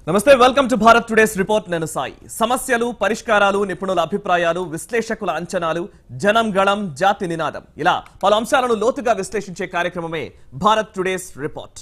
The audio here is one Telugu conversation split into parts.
నమస్తే welcome to Bharat today's report నేను సాయి సమస్యలు పరిష్కారాలు నిపుణుల అభిప్రాయాలు విశ్లేషకుల అంచనాలు జనం గళం జాతి నినాదం ఇలా పలు అంశాలను లోతుగా విశ్లేషించే కార్యక్రమమే భారత్ టుడేస్ రిపోర్ట్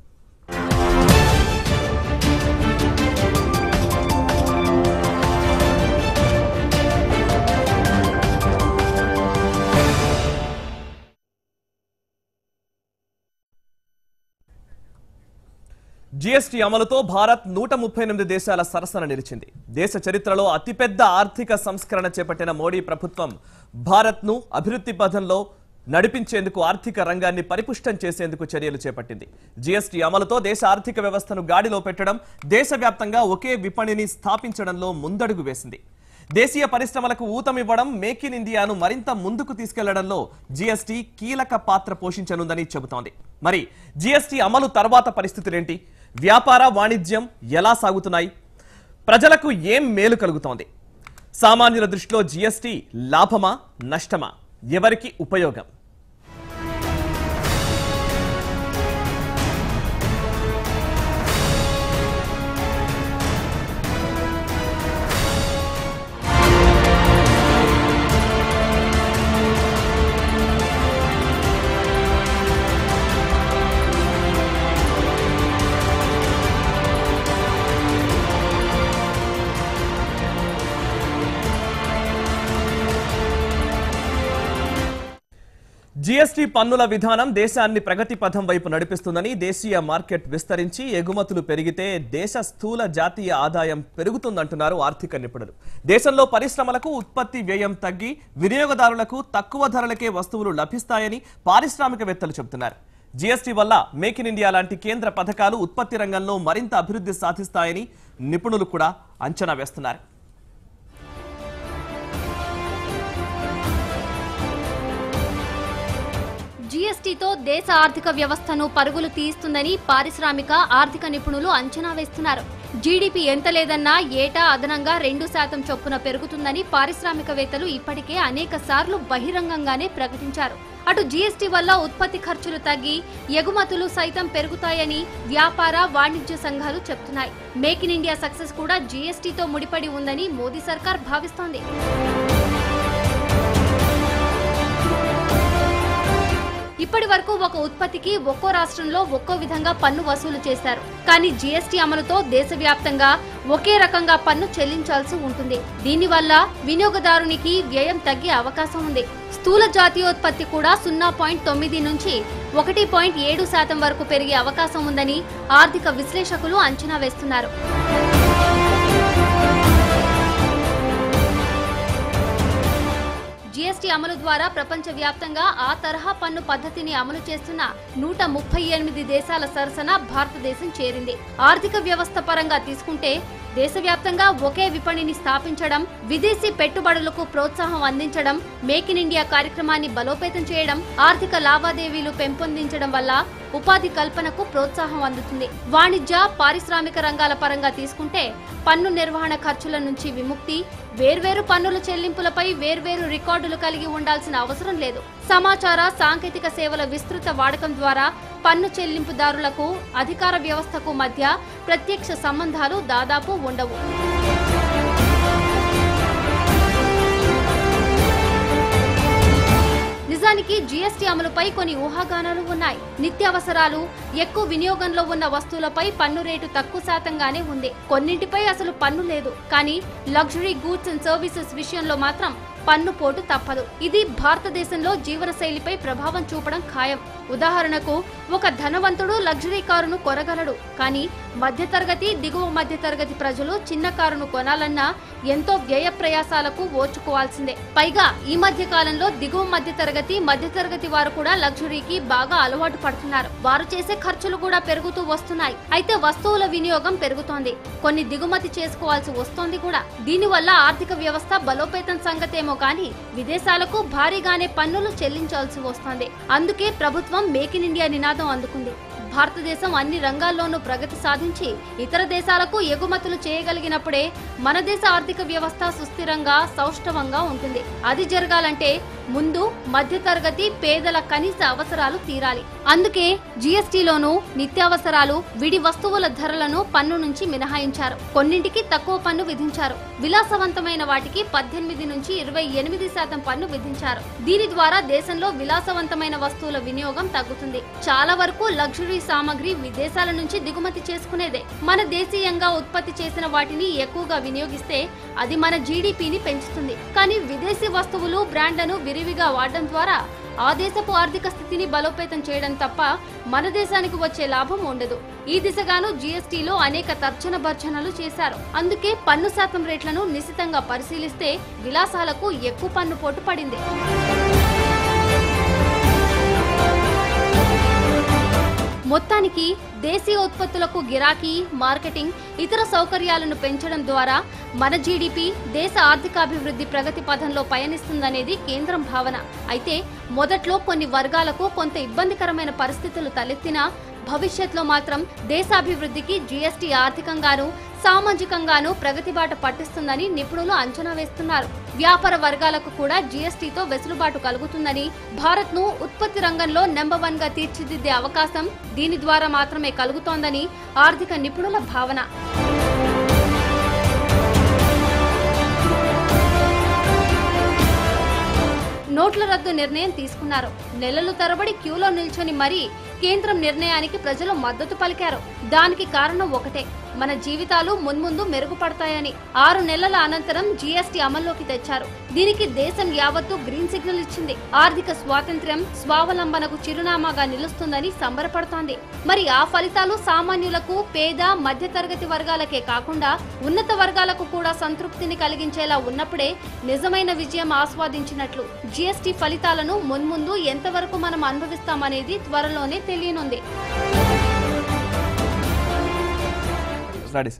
జీఎస్టీ అమలుతో భారత్ నూట ముప్పై ఎనిమిది దేశాల సరసన నిలిచింది దేశ చరిత్రలో అతిపెద్ద ఆర్థిక సంస్కరణ చేపట్టిన మోడీ ప్రభుత్వం భారత్ను అభివృద్ధి పథంలో నడిపించేందుకు ఆర్థిక రంగాన్ని పరిపుష్టం చేసేందుకు చర్యలు చేపట్టింది జీఎస్టీ అమలుతో దేశ ఆర్థిక వ్యవస్థను గాడిలో పెట్టడం దేశవ్యాప్తంగా ఒకే విపణిని స్థాపించడంలో ముందడుగు వేసింది దేశీయ పరిశ్రమలకు ఊతమివ్వడం మేక్ ఇన్ ఇండియాను మరింత ముందుకు తీసుకెళ్లడంలో జీఎస్టీ కీలక పాత్ర పోషించనుందని చెబుతోంది మరి జీఎస్టీ అమలు తర్వాత పరిస్థితులేంటి వ్యాపార వాణిజ్యం ఎలా సాగుతున్నాయి ప్రజలకు ఏం మేలు కలుగుతోంది సామాన్యుల దృష్టిలో జీఎస్టీ లాభమా నష్టమా ఎవరికి ఉపయోగం జీఎస్టీ పన్నుల విధానం దేశాన్ని ప్రగతి పథం వైపు నడిపిస్తుందని దేశీయ మార్కెట్ విస్తరించి ఎగుమతులు పెరిగితే దేశ స్థూల జాతీయ ఆదాయం పెరుగుతుందంటున్నారు ఆర్థిక నిపుణులు దేశంలో పరిశ్రమలకు ఉత్పత్తి వ్యయం తగ్గి వినియోగదారులకు తక్కువ ధరలకే వస్తువులు లభిస్తాయని పారిశ్రామికవేత్తలు చెబుతున్నారు జీఎస్టీ వల్ల మేక్ ఇన్ ఇండియా లాంటి కేంద్ర పథకాలు ఉత్పత్తి రంగంలో మరింత అభివృద్ధి సాధిస్తాయని నిపుణులు కూడా అంచనా వేస్తున్నారు జీఎస్టీతో దేశ ఆర్థిక వ్యవస్థను పరుగులు తీస్తుందని పారిశ్రామిక ఆర్థిక నిపుణులు అంచనా వేస్తున్నారు జీడీపీ ఎంత లేదన్నా ఏటా అదనంగా రెండు శాతం చొప్పున పెరుగుతుందని పారిశ్రామికవేత్తలు ఇప్పటికే అనేక సార్లు బహిరంగంగానే ప్రకటించారు అటు జీఎస్టీ వల్ల ఉత్పత్తి ఖర్చులు తగ్గి ఎగుమతులు సైతం పెరుగుతాయని వ్యాపార వాణిజ్య సంఘాలు చెప్తున్నాయి మేక్ ఇన్ ఇండియా సక్సెస్ కూడా జీఎస్టీతో ముడిపడి ఉందని మోదీ సర్కార్ భావిస్తోంది ఇప్పటి వరకు ఒక ఉత్పత్తికి ఒక్కో రాష్ట్రంలో ఒక్కో విధంగా పన్ను వసూలు చేశారు కానీ జీఎస్టీ అమలుతో దేశవ్యాప్తంగా ఒకే రకంగా పన్ను చెల్లించాల్సి ఉంటుంది దీనివల్ల వినియోగదారునికి వ్యయం తగ్గే అవకాశం ఉంది స్థూల జాతీయోత్పత్తి కూడా సున్నా పాయింట్ తొమ్మిది నుంచి ఒకటి పాయింట్ ఏడు శాతం వరకు పెరిగే అవకాశం ఉందని ఆర్థిక విశ్లేషకులు అంచనా వేస్తున్నారు జీఎస్టీ అమలు ద్వారా ప్రపంచవ్యాప్తంగా ఆ తరహా పన్ను పద్ధతిని అమలు చేస్తున్న నూట ముప్పై ఎనిమిది దేశాల సరసన భారతదేశం చేరింది ఆర్థిక వ్యవస్థ పరంగా తీసుకుంటే దేశవ్యాప్తంగా ఒకే విపణిని స్థాపించడం విదేశీ పెట్టుబడులకు ప్రోత్సాహం అందించడం మేక్ ఇన్ ఇండియా కార్యక్రమాన్ని బలోపేతం చేయడం ఆర్థిక లావాదేవీలు పెంపొందించడం వల్ల ఉపాధి కల్పనకు ప్రోత్సాహం అందుతుంది వాణిజ్య పారిశ్రామిక రంగాల పరంగా తీసుకుంటే పన్ను నిర్వహణ ఖర్చుల నుంచి విముక్తి వేర్వేరు పన్నుల చెల్లింపులపై వేర్వేరు రికార్డులు కలిగి ఉండాల్సిన అవసరం లేదు సమాచార సాంకేతిక సేవల విస్తృత వాడకం ద్వారా పన్ను చెల్లింపుదారులకు అధికార వ్యవస్థకు మధ్య ప్రత్యక్ష సంబంధాలు దాదాపు ఉండవు నిజానికి జీఎస్టీ అమలుపై కొన్ని ఊహాగానాలు ఉన్నాయి నిత్యావసరాలు ఎక్కువ వినియోగంలో ఉన్న వస్తువులపై పన్ను రేటు తక్కువ శాతంగానే ఉంది కొన్నింటిపై అసలు పన్ను లేదు కానీ లగ్జరీ గూడ్స్ అండ్ సర్వీసెస్ విషయంలో మాత్రం పన్ను పోటు తప్పదు ఇది భారతదేశంలో జీవనశైలిపై ప్రభావం చూపడం ఖాయం ఉదాహరణకు ఒక ధనవంతుడు లగ్జరీ కారును కొనగలడు కానీ మధ్యతరగతి దిగువ మధ్యతరగతి ప్రజలు చిన్న కారును కొనాలన్నా ఎంతో వ్యయ ప్రయాసాలకు ఓర్చుకోవాల్సిందే పైగా ఈ మధ్య కాలంలో దిగువ మధ్యతరగతి మధ్యతరగతి వారు కూడా లగ్జరీకి బాగా అలవాటు పడుతున్నారు వారు చేసే ఖర్చులు కూడా పెరుగుతూ వస్తున్నాయి అయితే వస్తువుల వినియోగం పెరుగుతోంది కొన్ని దిగుమతి చేసుకోవాల్సి వస్తోంది కూడా దీనివల్ల ఆర్థిక వ్యవస్థ బలోపేతం సంగతేమో కానీ విదేశాలకు భారీగానే పన్నులు చెల్లించాల్సి వస్తోంది అందుకే ప్రభుత్వం మేక్ ఇన్ ఇండియా నినాదం అందుకుంది భారతదేశం అన్ని రంగాల్లోనూ ప్రగతి సాధించి ఇతర దేశాలకు ఎగుమతులు చేయగలిగినప్పుడే మన దేశ ఆర్థిక వ్యవస్థ సుస్థిరంగా సౌష్ఠవంగా ఉంటుంది అది జరగాలంటే ముందు మధ్యతరగతి పేదల కనీస అవసరాలు తీరాలి అందుకే జీఎస్టీలోనూ నిత్యావసరాలు విడి వస్తువుల ధరలను పన్ను నుంచి మినహాయించారు కొన్నింటికి తక్కువ పన్ను విధించారు విలాసవంతమైన వాటికి పద్దెనిమిది నుంచి ఇరవై ఎనిమిది శాతం పన్ను విధించారు దీని ద్వారా దేశంలో విలాసవంతమైన వస్తువుల వినియోగం తగ్గుతుంది చాలా వరకు లగ్జరీ సామాగ్రి విదేశాల నుంచి దిగుమతి చేసుకునేదే మన దేశీయంగా ఉత్పత్తి చేసిన వాటిని ఎక్కువగా వినియోగిస్తే అది మన జీడిపిని పెంచుతుంది కానీ విదేశీ వస్తువులు బ్రాండ్లను విరివిగా వాడడం ద్వారా ఆ దేశపు ఆర్థిక స్థితిని బలోపేతం చేయడం తప్ప మన దేశానికి వచ్చే లాభం ఉండదు ఈ దిశగాను జీఎస్టీలో అనేక తర్జన భర్జనలు చేశారు అందుకే పన్ను శాతం రేట్లను నిశితంగా పరిశీలిస్తే విలాసాలకు ఎక్కువ పన్ను పోటు పడింది మొత్తానికి దేశీయ ఉత్పత్తులకు గిరాకీ మార్కెటింగ్ ఇతర సౌకర్యాలను పెంచడం ద్వారా మన జీడిపి దేశ ఆర్థికాభివృద్ధి ప్రగతి పథంలో పయనిస్తుందనేది కేంద్రం భావన అయితే మొదట్లో కొన్ని వర్గాలకు కొంత ఇబ్బందికరమైన పరిస్థితులు తలెత్తినా భవిష్యత్తులో మాత్రం దేశాభివృద్ధికి జీఎస్టీ ఆర్థికంగాను సామాజికంగాను ప్రగతి బాట పట్టిస్తుందని నిపుణులు అంచనా వేస్తున్నారు వ్యాపార వర్గాలకు కూడా జీఎస్టీతో వెసులుబాటు కలుగుతుందని భారత్ ను ఉత్పత్తి రంగంలో నెంబర్ వన్ గా తీర్చిదిద్దే అవకాశం దీని ద్వారా మాత్రమే కలుగుతోందని ఆర్థిక నిపుణుల భావన నోట్ల రద్దు నిర్ణయం తీసుకున్నారు నెలలు తరబడి క్యూలో నిల్చొని మరీ కేంద్రం నిర్ణయానికి ప్రజలు మద్దతు పలికారు దానికి కారణం ఒకటే మన జీవితాలు మున్ముందు మెరుగుపడతాయని ఆరు నెలల అనంతరం జీఎస్టీ అమల్లోకి తెచ్చారు దీనికి దేశం యావత్తు గ్రీన్ సిగ్నల్ ఇచ్చింది ఆర్థిక స్వాతంత్ర్యం స్వావలంబనకు చిరునామాగా నిలుస్తుందని సంబరపడుతోంది మరి ఆ ఫలితాలు సామాన్యులకు పేద మధ్యతరగతి వర్గాలకే కాకుండా ఉన్నత వర్గాలకు కూడా సంతృప్తిని కలిగించేలా ఉన్నప్పుడే నిజమైన విజయం ఆస్వాదించినట్లు జీఎస్టీ ఫలితాలను మున్ముందు ఎంతవరకు మనం అనుభవిస్తామనేది త్వరలోనే తెలియనుంది studies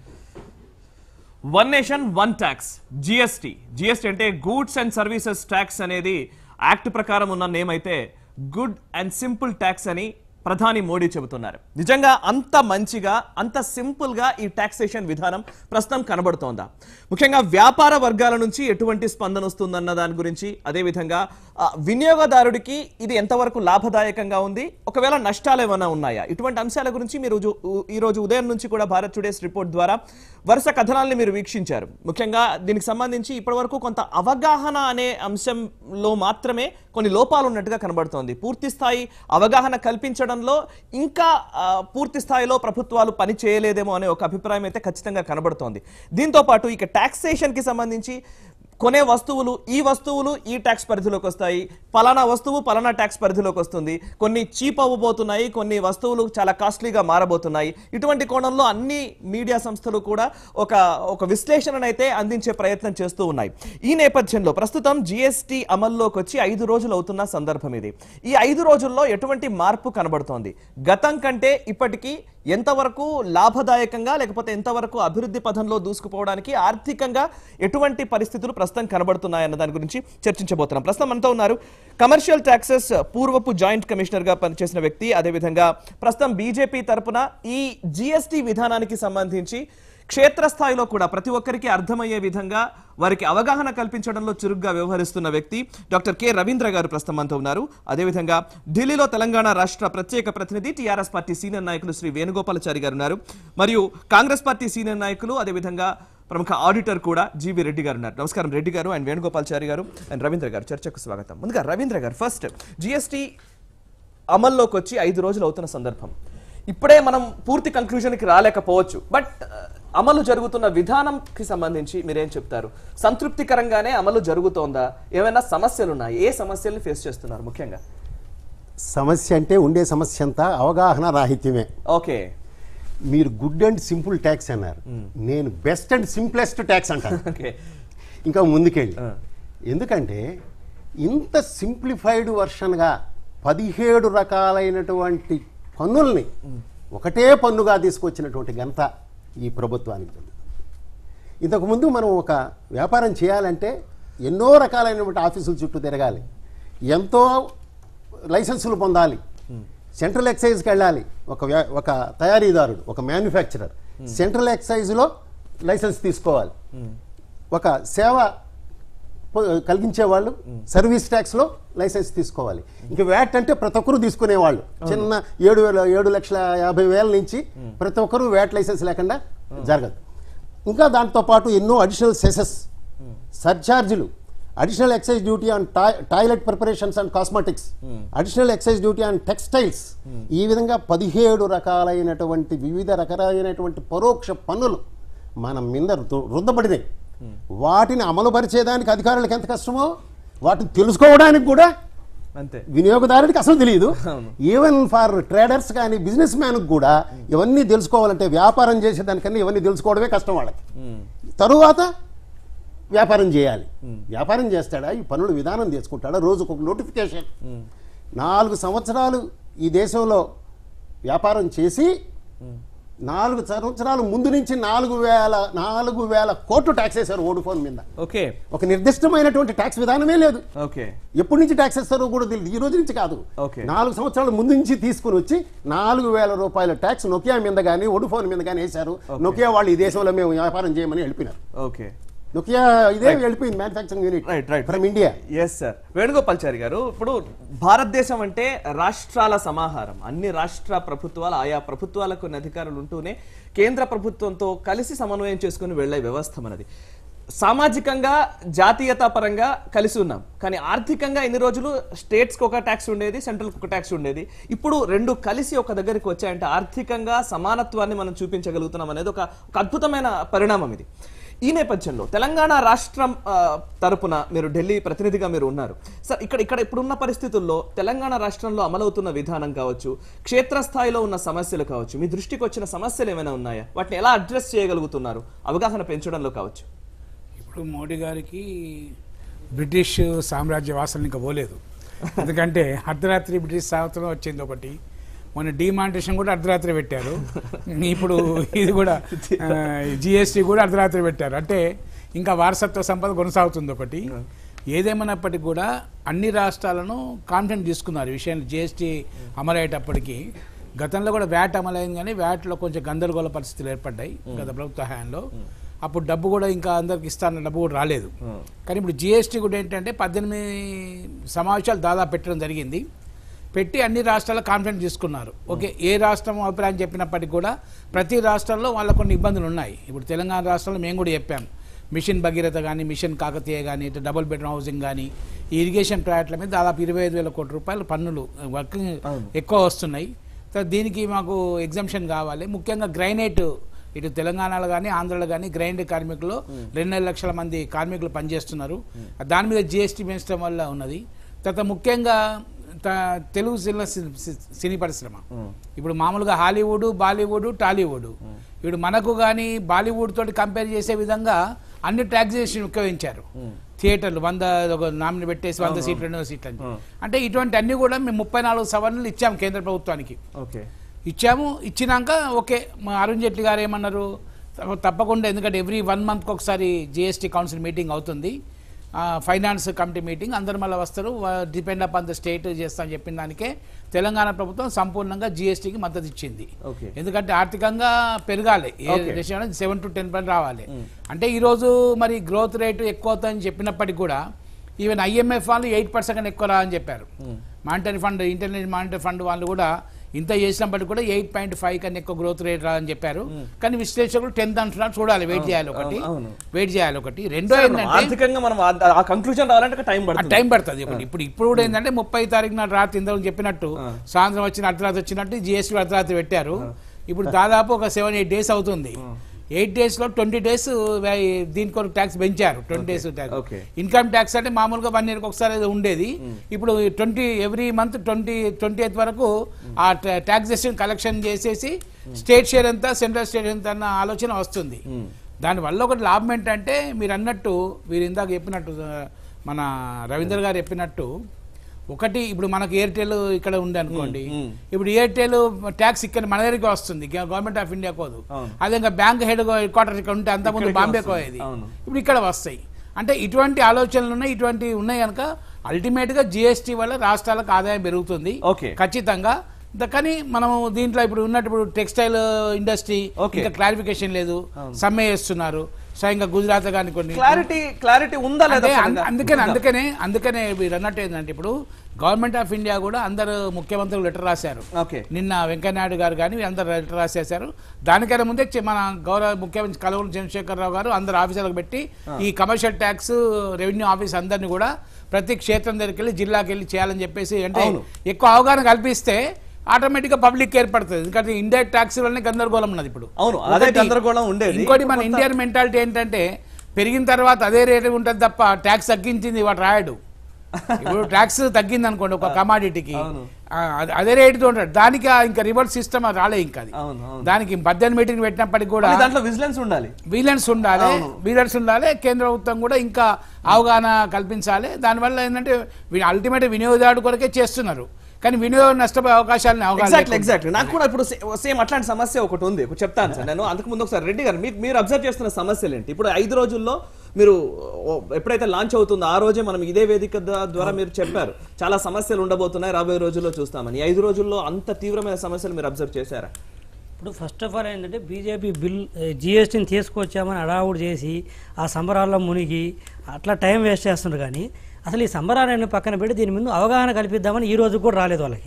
one nation one tax GST GST అంటే గూడ్స్ అండ్ సర్వీసెస్ ట్యాక్స్ అనేది యాక్ట్ ప్రకారం ఉన్న నేమ్ అయితే గుడ్ అండ్ సింపుల్ ట్యాక్స్ అని ప్రధాని మోడీ చెబుతున్నారు నిజంగా అంత మంచిగా అంత సింపుల్ గా ఈ టాక్సేషన్ విధానం ప్రస్తుతం కనబడుతోందా ముఖ్యంగా వ్యాపార వర్గాల నుంచి ఎటువంటి స్పందన వస్తుందన్న దాని గురించి అదేవిధంగా ఆ, వినియోగదారుడికి ఇది ఎంతవరకు లాభదాయకంగా ఉంది ఒకవేళ నష్టాలు ఏమైనా ఉన్నాయా ఇటువంటి అంశాల గురించి మీరు జు- ఉ- ఈ రోజు ఉదయం నుంచి కూడా భారత్ టుడేస్ రిపోర్ట్ ద్వారా వరుస కథనాల్ని మీరు వీక్షించారు ముఖ్యంగా దీనికి సంబంధించి ఇప్పటివరకు కొంత అవగాహన అనే అంశంలో మాత్రమే కొన్ని లోపాలు ఉన్నట్టుగా కనబడుతోంది పూర్తి స్థాయి అవగాహన కల్పించడంలో ఇంకా ఆ, పూర్తి స్థాయిలో ప్రభుత్వాలు పని చేయలేదేమో అనే ఒక అభిప్రాయం అయితే ఖచ్చితంగా కనబడుతోంది దీంతో పాటు ఇక టాక్సేషన్ కి సంబంధించి కొనే వస్తువులు ఈ వస్తువులు ఈ ట్యాక్స్ పరిధిలోకి వస్తాయి పలానా వస్తువు పలానా ట్యాక్స్ పరిధిలోకి వస్తుంది కొన్ని చీప్ అవ్వబోతున్నాయి కొన్ని వస్తువులు చాలా కాస్ట్లీగా మారబోతున్నాయి ఇటువంటి కోణంలో అన్ని మీడియా సంస్థలు కూడా ఒక ఒక విశ్లేషణను అయితే అందించే ప్రయత్నం చేస్తూ ఉన్నాయి ఈ నేపథ్యంలో ప్రస్తుతం జిఎస్టి అమల్లోకి వచ్చి ఐదు రోజులు అవుతున్న సందర్భం ఇది ఈ ఐదు రోజుల్లో ఎటువంటి మార్పు కనబడుతోంది గతం కంటే ఇప్పటికీ ఎంతవరకు లాభదాయకంగా లేకపోతే ఎంతవరకు అభివృద్ధి పథంలో దూసుకుపోవడానికి ఆర్థికంగా ఎటువంటి పరిస్థితులు ప్రస్తుతం కనబడుతున్నాయన్న దాని గురించి చర్చించబోతున్నాం ప్రస్తుతం మనతో ఉన్నారు కమర్షియల్ ట్యాక్సెస్ పూర్వపు జాయింట్ కమిషనర్ గా పనిచేసిన వ్యక్తి అదేవిధంగా ప్రస్తుతం బీజేపీ తరపున ఈ జిఎస్టి విధానానికి సంబంధించి క్షేత్రస్థాయిలో కూడా ప్రతి ఒక్కరికి అర్థమయ్యే విధంగా వారికి అవగాహన కల్పించడంలో చురుగ్గా వ్యవహరిస్తున్న వ్యక్తి డాక్టర్ కె రవీంద్ర గారు ప్రస్తుతం మనతో ఉన్నారు అదేవిధంగా ఢిల్లీలో తెలంగాణ రాష్ట్ర ప్రత్యేక ప్రతినిధి టీఆర్ఎస్ పార్టీ సీనియర్ నాయకులు శ్రీ వేణుగోపాలాచారి గారు ఉన్నారు మరియు కాంగ్రెస్ పార్టీ సీనియర్ నాయకులు అదేవిధంగా ప్రముఖ ఆడిటర్ కూడా జీవి రెడ్డి గారు ఉన్నారు నమస్కారం రెడ్డి గారు అండ్ వేణుగోపాల్చారి గారు అండ్ రవీంద్ర గారు చర్చకు స్వాగతం ముందుగా రవీంద్ర గారు ఫస్ట్ జిఎస్టీ అమల్లోకి వచ్చి ఐదు రోజులు అవుతున్న సందర్భం ఇప్పుడే మనం పూర్తి కంక్లూజన్కి రాలేకపోవచ్చు బట్ అమలు జరుగుతున్న విధానంకి సంబంధించి మీరేం చెప్తారు సంతృప్తికరంగానే అమలు జరుగుతోందా ఏమైనా సమస్యలు ఉన్నాయి ఏ సమస్యల్ని ఫేస్ చేస్తున్నారు ముఖ్యంగా సమస్య అంటే ఉండే సమస్య అంతా అవగాహన రాహిత్యమే ఓకే మీరు గుడ్ అండ్ సింపుల్ ట్యాక్స్ అన్నారు నేను బెస్ట్ అండ్ సింప్లెస్ట్ ట్యాక్స్ అంటాను ఓకే ఇంకా ముందుకెళ్ళి ఆ. ఎందుకంటే ఇంత సింప్లిఫైడ్ వర్షన్గా పదిహేడు రకాలైనటువంటి పన్నుల్ని ఒకటే పన్నుగా తీసుకొచ్చినటువంటి ఘనత ఈ ప్రభుత్వానికి చెందుతుంది ఇంతకుముందు మనం ఒక వ్యాపారం చేయాలంటే ఎన్నో రకాలైనటువంటి ఆఫీసుల చుట్టూ తిరగాలి ఎంతో లైసెన్సులు పొందాలి సెంట్రల్ ఎక్సైజ్కి వెళ్ళాలి ఒక వ్యా- ఒక తయారీదారుడు ఒక మ్యానుఫ్యాక్చరర్ సెంట్రల్ ఎక్సైజ్లో లైసెన్స్ తీసుకోవాలి ఒక సేవ పొ- కలిగించే వాళ్ళు సర్వీస్ ట్యాక్స్ లో లైసెన్స్ తీసుకోవాలి ఇంకా వ్యాట్ అంటే ప్రతి ఒక్కరు తీసుకునేవాళ్ళు చిన్న ఏడు వేల ఏడు లక్షల యాభై వేల నుంచి ప్రతి ఒక్కరు వ్యాట్ లైసెన్స్ లేకుండా జరగదు ఇంకా దాంతో పాటు ఎన్నో అడిషనల్ సెసెస్ సర్చార్జీలు additional excise duty on toilet preparations and cosmetics additional excise duty on textiles ఈ విధంగా పదిహేడు రకాలైనటువంటి వివిధ రకాలైనటువంటి పరోక్ష పన్నులు మన మీద రు- రుద్దబడినాయి వాటిని అమలుపరిచేదానికి అధికారులకు ఎంత కష్టమో వాటిని తెలుసుకోవడానికి కూడా అంతే వినియోగదారుడికి అసలు తెలియదు అవును. ఈవెన్ ఫర్ ట్రేడర్స్ కానీ బిజినెస్ మ్యాన్ కూడా ఇవన్నీ తెలుసుకోవాలంటే వ్యాపారం చేసేదానికన్నా ఇవన్నీ తెలుసుకోవడమే కష్టం వాళ్ళకి తరువాత వ్యాపారం చేయాలి వ్యాపారం చేస్తాడా ఈ పనుల విధానం తీసుకుంటాడా రోజుకు ఒక నోటిఫికేషన్ నాలుగు సంవత్సరాలు ఈ దేశంలో వ్యాపారం చేసి నాలుగు సంవత్సరాలు ముందు నుంచి నాలుగు వేల నాలుగు వేల కోట్లు ట్యాక్స్ వేశారు ఓడిఫోన్ మీద ఓకే ఒక నిర్దిష్టమైనటువంటి ట్యాక్స్ విధానమే లేదు ఓకే ఎప్పటి నుంచి ట్యాక్స్ ఇస్తారో కూడా తెలియదు ఈ రోజు నుంచి కాదు Okay. నాలుగు సంవత్సరాల ముందు నుంచి తీసుకుని వచ్చి నాలుగు వేల రూపాయల ట్యాక్స్ నొకియా మీద కానీ ఒడిఫోన్ మీద కానీ వేశారు నొకియా వాళ్ళు ఈ దేశంలో మేము వ్యాపారం చేయమని వెళ్ళిపోయినారు ఓకే నొకియా ఇదే వెళ్ళిపోయింది manufacturing unit Right, right. From India yes sir Venugopalchari garu ఇప్పుడు భారతదేశం అంటే రాష్ట్రాల సమాహారం అన్ని రాష్ట్ర ప్రభుత్వాలు ఆయా ప్రభుత్వాలకు కొన్ని అధికారులు ఉంటూనే కేంద్ర ప్రభుత్వంతో కలిసి సమన్వయం చేసుకుని వెళ్లే వ్యవస్థ మనది సామాజికంగా జాతీయతా పరంగా కలిసి ఉన్నాం కానీ ఆర్థికంగా ఎన్ని రోజులు స్టేట్స్ కి ఒక ట్యాక్స్ ఉండేది సెంట్రల్ ఒక ట్యాక్స్ ఉండేది ఇప్పుడు రెండు కలిసి ఒక దగ్గరికి వచ్చాయంటే ఆర్థికంగా సమానత్వాన్ని మనం చూపించగలుగుతున్నాం అనేది ఒక ఒక అద్భుతమైన పరిణామం ఇది ఈ నేపథ్యంలో తెలంగాణ రాష్ట్రం ఆ, తరపున మీరు ఢిల్లీ ప్రతినిధిగా మీరు ఉన్నారు సార్ ఇక్కడ ఇక్కడ ఇప్పుడున్న పరిస్థితుల్లో తెలంగాణ రాష్ట్రంలో అమలవుతున్న విధానం కావచ్చు క్షేత్రస్థాయిలో ఉన్న సమస్యలు కావచ్చు మీ దృష్టికి వచ్చిన సమస్యలు ఏమైనా ఉన్నాయా వాటిని ఎలా అడ్రస్ చేయగలుగుతున్నారు అవగాహన పెంచడంలో కావచ్చు ఇప్పుడు మోడీ గారికి బ్రిటిష్ సామ్రాజ్య వాసన ఇంకా పోలేదు ఎందుకంటే అర్ధరాత్రి బ్రిటిష్ సంవత్సరం వచ్చింది ఒకటి మొన్న డిమానిటేషన్ కూడా అర్ధరాత్రి పెట్టారు ఇప్పుడు ఇది కూడా జిఎస్టీ కూడా అర్ధరాత్రి పెట్టారు అంటే ఇంకా వారసత్వ సంపద కొనసాగుతుంది ఒకటి ఏదేమైనప్పటికీ కూడా అన్ని రాష్ట్రాలను కాన్ఫిడెంట్ తీసుకున్నారు ఈ విషయంలో జిఎస్టీ అమలయ్యేటప్పటికి గతంలో కూడా వ్యాట్ అమలైంది కానీ వ్యాట్లో కొంచెం గందరగోళ పరిస్థితులు ఏర్పడ్డాయి గత ప్రభుత్వ హయాంలో అప్పుడు డబ్బు కూడా ఇంకా అందరికి ఇస్తాన్న డబ్బు కూడా రాలేదు కానీ ఇప్పుడు జిఎస్టీ కూడా ఏంటంటే పద్దెనిమిది సమావేశాలు దాదాపు పెట్టడం జరిగింది పెట్టి అన్ని రాష్ట్రాల కాన్ఫిడెంట్ తీసుకున్నారు ఓకే ఏ రాష్ట్రం అభిప్రాయం చెప్పినప్పటికీ కూడా ప్రతి రాష్ట్రంలో వాళ్ళ కొన్ని ఇబ్బందులు ఉన్నాయి ఇప్పుడు తెలంగాణ రాష్ట్రంలో మేము కూడా చెప్పాం మిషన్ భగీరథ కానీ మిషన్ కాకతీయ కానీ ఇటు డబుల్ బెడ్రూమ్ హౌసింగ్ కానీ ఈ ఇరిగేషన్ ప్రాజెక్టుల మీద దాదాపు ఇరవై ఐదు వేల కోట్ల రూపాయలు పన్నులు వర్కింగ్ ఎక్కువ వస్తున్నాయి తర్వాత దీనికి మాకు ఎగ్జామ్షన్ కావాలి ముఖ్యంగా గ్రైనేట్ ఇటు తెలంగాణలో కానీ ఆంధ్రలో కానీ గ్రైండ్ కార్మికులు రెండున్నర లక్షల మంది కార్మికులు పనిచేస్తున్నారు దాని మీద జిఎస్టీ పెంచడం వల్ల ఉన్నది తర్వాత ముఖ్యంగా త- తెలుగు సినిమా సి- సి- సినీ పరిశ్రమ ఇప్పుడు మామూలుగా హాలీవుడ్ బాలీవుడ్ టాలీవుడ్ ఇప్పుడు మనకు కానీ బాలీవుడ్ తోటి కంపేర్ చేసే విధంగా అన్ని ట్యాక్సేషన్ ఉపయోగించారు థియేటర్లు వంద ఒక నామిని పెట్టేసి వంద సీట్లు రెండు సీట్లు అని అంటే ఇటువంటి అన్ని కూడా మేము ముప్పై నాలుగు సవరణలు ఇచ్చాము కేంద్ర ప్రభుత్వానికి ఓకే ఇచ్చాము ఇచ్చినాక ఓకే మా అరుణ్ జైట్లీ గారు ఏమన్నారు తప్ప- తప్పకుండా ఎందుకంటే ఎవ్రీ వన్ మంత్కి ఒకసారి జిఎస్టీ కౌన్సిల్ మీటింగ్ అవుతుంది ఆ, ఫైనాన్స్ కమిటీ మీటింగ్ అందరు మళ్ళీ వస్తారు depend up on the state చేస్తామని చెప్పిన దానికే తెలంగాణ ప్రభుత్వం సంపూర్ణంగా జిఎస్టీకి మద్దతు ఇచ్చింది ఓకే. ఎందుకంటే ఆర్థికంగా పెరగాలి ఏ ఓకే. దేశం సెవెన్ టు టెన్ పర్సెంట్ రావాలి అంటే ఈరోజు మరి గ్రోత్ రేటు ఎక్కువ అవుతుందని చెప్పినప్పటికీ కూడా ఈవెన్ ఐఎంఎఫ్ వాళ్ళు ఎయిట్ పర్సెంట్ కన్నా ఎక్కువ రా అని చెప్పారు monetary fund international monetary fund వాళ్ళు కూడా ఇంత చేసినప్పటికీ కూడా ఎయిట్ పాయింట్ ఫైవ్ కన్నా ఎక్కువ గ్రోత్ రేట్ రా అని చెప్పారు కానీ విశ్లేషకులు టెన్త్ అంటున్నారు చూడాలి వెయిట్ చేయాలి ఒకటి అవును. వెయిట్ చేయాలి ఒకటి రెండో సార్, ఏంటంటే ఆర్థికంగా మనం ఆ- ఆ కంక్లూజన్ రావాలంటే టైం ఆ పడుతుంది టైం పడుతుంది ఇప్పుడు ఇప్పుడు ఇప్పుడు కూడా ఏంటంటే ముప్పై తారీఖు నాడు రాత్రి ఇంతకు చెప్పినట్టు సాయంత్రం వచ్చిన అర్ధరాత్రి వచ్చినట్టు జిఎస్టీ అర్ధరాత్రి పెట్టారు ఇప్పుడు దాదాపు ఒక సెవెన్ ఎయిట్ డేస్ అవుతుంది ఎయిట్ డేస్ లో ట్వంటీ డేస్ దీని కొరకు ట్యాక్స్ పెంచారు twenty days tax Okay. Income tax అంటే మామూలుగా వన్ ఇయర్కి ఒకసారి ఏదో ఉండేది ఇప్పుడు twenty every month twenty twenty eighth వరకు ఆ ట్యాక్సేషన్ కలెక్షన్ చేసేసి స్టేట్ షేర్ ఎంత సెంట్రల్ స్టేట్ ఎంత అన్న ఆలోచన వస్తుంది దానివల్ల ఒకటి లాభం ఏంటంటే మీరు అన్నట్టు మీరు ఇందాక చెప్పినట్టు ఆ, మన రవీంద్ర గారు చెప్పినట్టు ఒకటి ఇప్పుడు మనకు ఎయిర్టెల్ ఇక్కడ ఉంది అనుకోండి ఇప్పుడు ఎయిర్టెల్ ట్యాక్స్ ఇక్కడ మన దగ్గరికి వస్తుంది గవర్నమెంట్ ఆఫ్ ఇండియా కోదు అవును. అదే ఇంకా బ్యాంక్ హెడ్ క్వార్టర్ ఇక్కడ ఉంటే అంతకుముందు ఇక్కడికి బాంబే వస్తుంది. కోయేది అవును. ఇప్పుడు ఇక్కడ వస్తాయి అంటే ఇటువంటి ఆలోచనలు ఉన్నాయి ఇటువంటి ఉన్నాయి కనుక అల్టిమేట్ గా జిఎస్టీ వల్ల రాష్ట్రాలకు ఆదాయం పెరుగుతుంది Okay. ఖచ్చితంగా ద- కానీ మనము దీంట్లో ఇప్పుడు ఉన్నట్టు ఇప్పుడు టెక్స్టైల్ ఇండస్ట్రీ Okay. ఇంకా క్లారిఫికేషన్ లేదు సమ్మె చేస్తున్నారు స్వయంగా గుజరాత్ కానీ కొన్ని క్లారిటీ క్లారిటీ ఉందా లేదా అంటే అసలు? అంద- అందుకనే అందుకనే అందుకనే మీరు అన్నట్టు ఏంటంటే ఇప్పుడు గవర్నమెంట్ ఆఫ్ ఇండియా కూడా అందరు ముఖ్యమంత్రులు లెటర్ రాశారు ఓకే నిన్న వెంకయ్యనాయుడు గారు కానీ అందరు లెటర్ రాసేశారు దానికన్నా ముందే చి- మన గౌరవ ముఖ్యమంత్రి కలవూరు చంద్రశేఖరరావు గారు అందరు ఆఫీసర్లకు పెట్టి ఈ కమర్షియల్ ట్యాక్స్ రెవెన్యూ ఆఫీస్ అందరిని కూడా ప్రతి క్షేత్రం దగ్గరికి వెళ్ళి జిల్లాకి వెళ్ళి చేయాలని చెప్పేసి అంటే అవును. ఎక్కువ అవగాహన కల్పిస్తే ఆటోమేటిక్గా పబ్లిక్ ఏర్పడుతుంది ఎందుకంటే ఇండైరెక్ట్ ట్యాక్స్ వల్లనే గందరగోళం ఉన్నది ఇప్పుడు అవును, అదే ఒకటి, గందరగోళం ఉండేది. ఇంకోటి మన ఇండియన్ మెంటాలిటీ ఏంటంటే పెరిగిన తర్వాత అదే రేటు ఉంటుంది తప్ప ట్యాక్స్ తగ్గించింది వాడు రాయడు ఇప్పుడు ట్యాక్స్ తగ్గింది అనుకోండి ఒక కమాడిటీకి అవును. అదే రేటుతో ఉంటాడు దానికి ఆ ఇంకా రివర్స్ సిస్టమ్ రాలే ఇంకా అది అవును, అవును. దానికి పద్దెనిమిది మీటింగ్ పెట్టినప్పటికి కూడా మళ్ళీ దాంట్లో విజిలెన్స్ ఉండాలి విజిలెన్స్ ఉండాలి విజిలెన్స్ ఉండాలి కేంద్ర ప్రభుత్వం కూడా ఇంకా అవగాహన కల్పించాలి దానివల్ల ఏంటంటే అల్టిమేట్ వినియోగదారుడు కొరకే చేస్తున్నారు కానీ వినియోగం నష్టపోయే అవకాశాలను అవగాహన ఎగ్జాక్ట్లీ లేకుండా. ఎగ్జాక్ట్లీ నాకు కూడా ఇప్పుడు సేమ్ అట్లాంటి సమస్య ఒకటి ఉంది ఇప్పుడు చెప్తాను సార్ నేను అంతకు ముందు ఒకసారి రెడ్డి గారు మీరు మీరు అబ్జర్వ్ చేస్తున్న సమస్యలు ఏంటి ఇప్పుడు ఐదు రోజుల్లో మీరు ఓ, ఎప్పుడైతే లాంచ్ అవుతుందో ఆ రోజే మనం ఇదే వేదిక ద- ద్వారా మీరు చెప్పారు చాలా సమస్యలు ఉండబోతున్నాయి రాబోయే రోజుల్లో చూస్తామని ఈ ఐదు రోజుల్లో అంత తీవ్రమైన సమస్యలు మీరు అబ్జర్వ్ చేశారా ఇప్పుడు ఫస్ట్ ఆఫ్ ఆల్ ఏంటంటే బీజేపీ బిల్ జిఎస్టీని తీసుకొచ్చామని అడావుడు చేసి ఆ సంబరాల్లో మునిగి అట్లా టైం వేస్ట్ చేస్తున్నారు కానీ అసలు ఈ సంబరాలను పక్కన పెట్టి దీని ముందు అవగాహన కల్పిద్దామని ఈ రోజు కూడా రాలేదు వాళ్ళకి